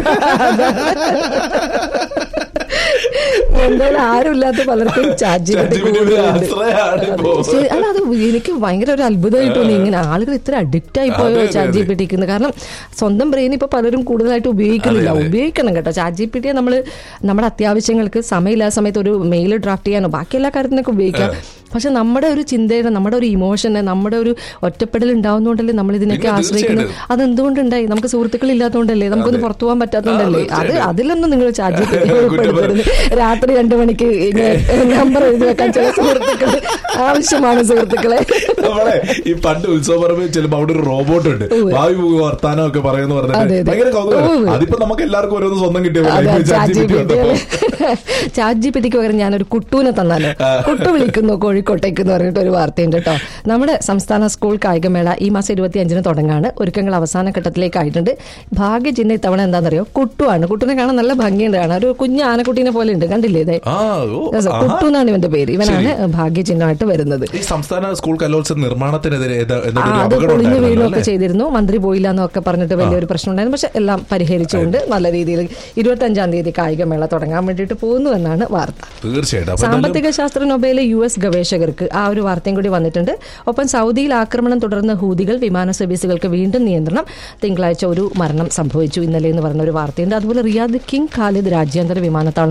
എന്തായാലും ആരുമില്ലാത്ത പലർക്കും chat G P T ChatGPT ഒരു ആശ്രയമാണ് ഇപ്പോ. അല്ല അത് എനിക്ക് ഭയങ്കര ഒരു അത്ഭുതമായിട്ട് തോന്നി ഇങ്ങനെ ആളുകൾ ഇത്ര അഡിക്റ്റ് ആയി പോയോ അതെ, അതെ, ചാറ്റ് ജി അതെ. പി ടിക്ക് കാരണം സ്വന്തം ബ്രെയിൻ ഇപ്പൊ പലരും കൂടുതലായിട്ട് ഉപയോഗിക്കുന്നില്ല അതെ, അതെ. ഉപയോഗിക്കണം കേട്ടോ ചാറ്റ് ജി പി ടിയെ നമ്മൾ നമ്മുടെ അത്യാവശ്യങ്ങൾക്ക് സമയമില്ലാത്ത സമയത്ത് ഒരു മെയിൽ ഡ്രാഫ്റ്റ് ചെയ്യാനോ ബാക്കി എല്ലാ കാര്യത്തിനൊക്കെ ഉപയോഗിക്കാം പക്ഷെ നമ്മുടെ ഒരു ചിന്തയുടെ നമ്മുടെ ഒരു ഇമോഷനെ നമ്മുടെ ഒരു ഒറ്റപ്പെടൽ ഉണ്ടാവുന്നതുകൊണ്ടല്ലേ നമ്മൾ ഇതിനൊക്കെ പിന്നെ ആശ്രയിക്കുന്നത് തീർച്ചയായിട്ടും. അതെന്തുകൊണ്ടുണ്ടായി നമുക്ക് സുഹൃത്തുക്കൾ ഇല്ലാത്തതുകൊണ്ടല്ലേ നമുക്കൊന്ന് അതെ. പുറത്തു പോകാൻ പറ്റാത്തതുകൊണ്ടല്ലേ ആ, അത് തീർച്ചയായിട്ടും. അതിലൊന്നും നിങ്ങൾ ചാറ്റ് ജി പി ടി കുറ്റം ഉൾപ്പെടുത്തരുത് രാത്രി രണ്ടു മണിക്ക് ഇങ്ങനെ നമ്പർ എഴുതി വെക്കാൻ ചില സുഹൃത്തുക്കൾ ആവശ്യമാണ് സുഹൃത്തുക്കളെ നമ്മളെ ഈ പണ്ട് ഉത്സവ പറമ്പിൽ ചെല്ലുമ്പോ അവിടെ ഒരു റോബോട്ട് ഉണ്ട് ഉവ്വ്. ഭാവി വർത്താനം ഒക്കെ പറയുന്ന അതെ, പറഞ്ഞിട്ട് അതെ. ഭയങ്കര കൗതുകം ഉവ്വ്. അതിപ്പോ നമുക്ക് എല്ലാവർക്കും ഓരോന്ന് സ്വന്തം കിട്ടിയ പോലെ അതെ, ഇപ്പൊ chat G ChatGPT P T വന്നപ്പോ. ചാറ്റ് ജി പി ടിക്ക് പകരം ഞാനൊരു കുട്ടൂനെ തന്നാലോ കുട്ടു വിളിക്കുന്നു കോഴിക്കോട്ടേക്ക് എന്ന് പറഞ്ഞിട്ട് ഒരു വാർത്തയുണ്ട് കേട്ടോ നമ്മുടെ സംസ്ഥാന സ്കൂൾ കായികമേള ഈ മാസം ഇരുപത്തി അഞ്ചിന് തുടങ്ങാണ് ഒരുക്കങ്ങൾ അവസാന ഘട്ടത്തിലേക്ക് ആയിട്ടുണ്ട് ഭാഗ്യചിഹ്ന ഇത്തവണ എന്താണെന്നറിയോ കുട്ടുവാണ് കുട്ടുനെ കാണാൻ നല്ല ഭംഗിയുണ്ട് കാണാൻ ഒരു കുഞ്ഞു ആനക്കുട്ടീനെ പോലെ ഉണ്ട് കണ്ടില്ലേ ഇതേ ആ ഓ Yes, ആഹാ. കുട്ടു എന്നാണ് ഇവന്റെ പേര് ഇവനാണ് ശരി. ഭാഗ്യചിഹ്നമായിട്ട് വരുന്നത് ഈ സംസ്ഥാന സ്കൂൾ കലോത്സവ നിർമ്മാണത്തിനെതിരെ ഏതാ- ആ, എന്നൊരു അത് അപകടം പൊളിഞ്ഞു ഉണ്ടായിരുന്നല്ലോ, വീഴുകയൊക്കെ അല്ലേ? ചെയ്തിരുന്നു മന്ത്രി പോയില്ല എന്നൊക്കെ പറഞ്ഞിട്ട് വലിയൊരു പ്രശ്നം ഉണ്ടായിരുന്നു പക്ഷെ എല്ലാം പരിഹരിച്ചുകൊണ്ട് നല്ല രീതിയിൽ ഇരുപത്തി അഞ്ചാം തീയതി കായികമേള തുടങ്ങാൻ വേണ്ടിയിട്ട് പോകുന്നു എന്നാണ് വാർത്ത തീർച്ചയായിട്ടും അപ്പൊ എന്തായാലും സാമ്പത്തിക ശാസ്ത്ര നൊബേലെ യു എസ് ഗവേഷകർക്ക് ആ ഒരു വാർത്തയും കൂടി വന്നിട്ടുണ്ട് ഒപ്പം സൗദിയിൽ ആക്രമണം തുടർന്ന് ഹൂതികൾ വിമാന സർവീസുകൾക്ക് വീണ്ടും നിയന്ത്രണം തിങ്കളാഴ്ച ഒരു മരണം സംഭവിച്ചു ഇന്നലെ എന്ന് പറഞ്ഞ ഒരു വാർത്തയുണ്ട് അതുപോലെ റിയാദ് കിങ് ഖാലിദ് രാജ്യാന്തര വിമാനത്താവളം പൂർണ്ണമായി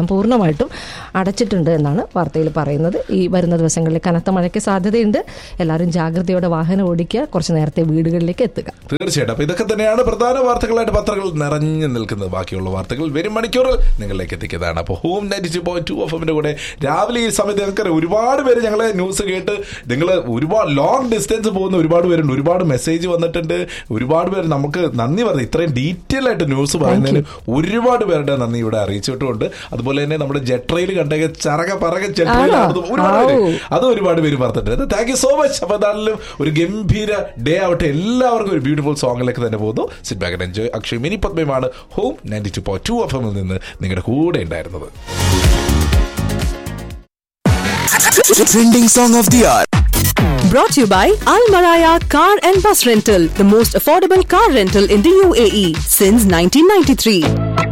പൂർണ്ണമായിട്ടും അടച്ചിട്ടുണ്ട് എന്നാണ് വാർത്തയിൽ പറയുന്നത് ഈ വരുന്ന ദിവസങ്ങളിൽ കനത്ത മഴയ്ക്ക് സാധ്യതയുണ്ട് എല്ലാവരും ജാഗ്രതയോടെ വാഹനം ഓടിക്കുക കുറച്ച് നേരത്തെ വീടുകളിലേക്ക് എത്തുക തീർച്ചയായിട്ടും അപ്പൊ ഇതൊക്കെ തന്നെയാണ് പ്രധാന വാർത്തകളായിട്ട് പത്രങ്ങൾ നിറഞ്ഞു നിൽക്കുന്നത് ബാക്കിയുള്ള വാർത്തകൾ വരും മണിക്കൂറിൽ നിങ്ങളിലേക്ക് എത്തിക്കുന്നതാണ് അപ്പോൾ home ninety two point two F എമ്മിന്റെ കൂടെ രാവിലെ ഈ സമയത്ത് ഞങ്ങൾക്ക് ഒരുപാട് പേര് ഞങ്ങളെ ന്യൂസ് കേട്ട് നിങ്ങൾ ഒരുപാട് ലോങ് ഡിസ്റ്റൻസ് പോകുന്ന ഒരുപാട് പേരുണ്ട് ഒരുപാട് മെസ്സേജ് വന്നിട്ടുണ്ട് ഒരുപാട് പേര് നമുക്ക് നന്ദി പറഞ്ഞു ഇത്രയും ഡീറ്റെയിൽ ആയിട്ട് ന്യൂസ് പറയുന്നതിന് ഒരുപാട് പേരുടെ നന്ദി ഇവിടെ അറിയിച്ചിട്ടുമുണ്ട് അതുപോലെ തന്നെ നമ്മുടെ ജെട്രയിൽ കണ്ടെങ്കിൽ ചറക പറക ജെട്രയിൽ ആണോ? ഒരുപാട് പേര് ഔ. അത് ഒരുപാട് പേര് പറഞ്ഞിട്ടുണ്ട് താങ്ക് യു സോ മച്ച് അപ്പൊ എന്തായാലും ഒരു ഗംഭീര ഡേ ആവട്ടെ എല്ലാവർക്കും ഒരു ബ്യൂട്ടിഫുൾ സോങ്ങിലേക്ക് തന്നെ പോകുന്നു sit back enjoy Akshay Mini പത്മയുമാണ് home ninety two point two F എമ്മിൽ നിന്ന് നിങ്ങളുടെ കൂടെ ഉണ്ടായിരുന്നത് Trending song of the hour. Brought to you by Al Maraya Car and Bus Rental, the most affordable car rental in the UAE since 1993.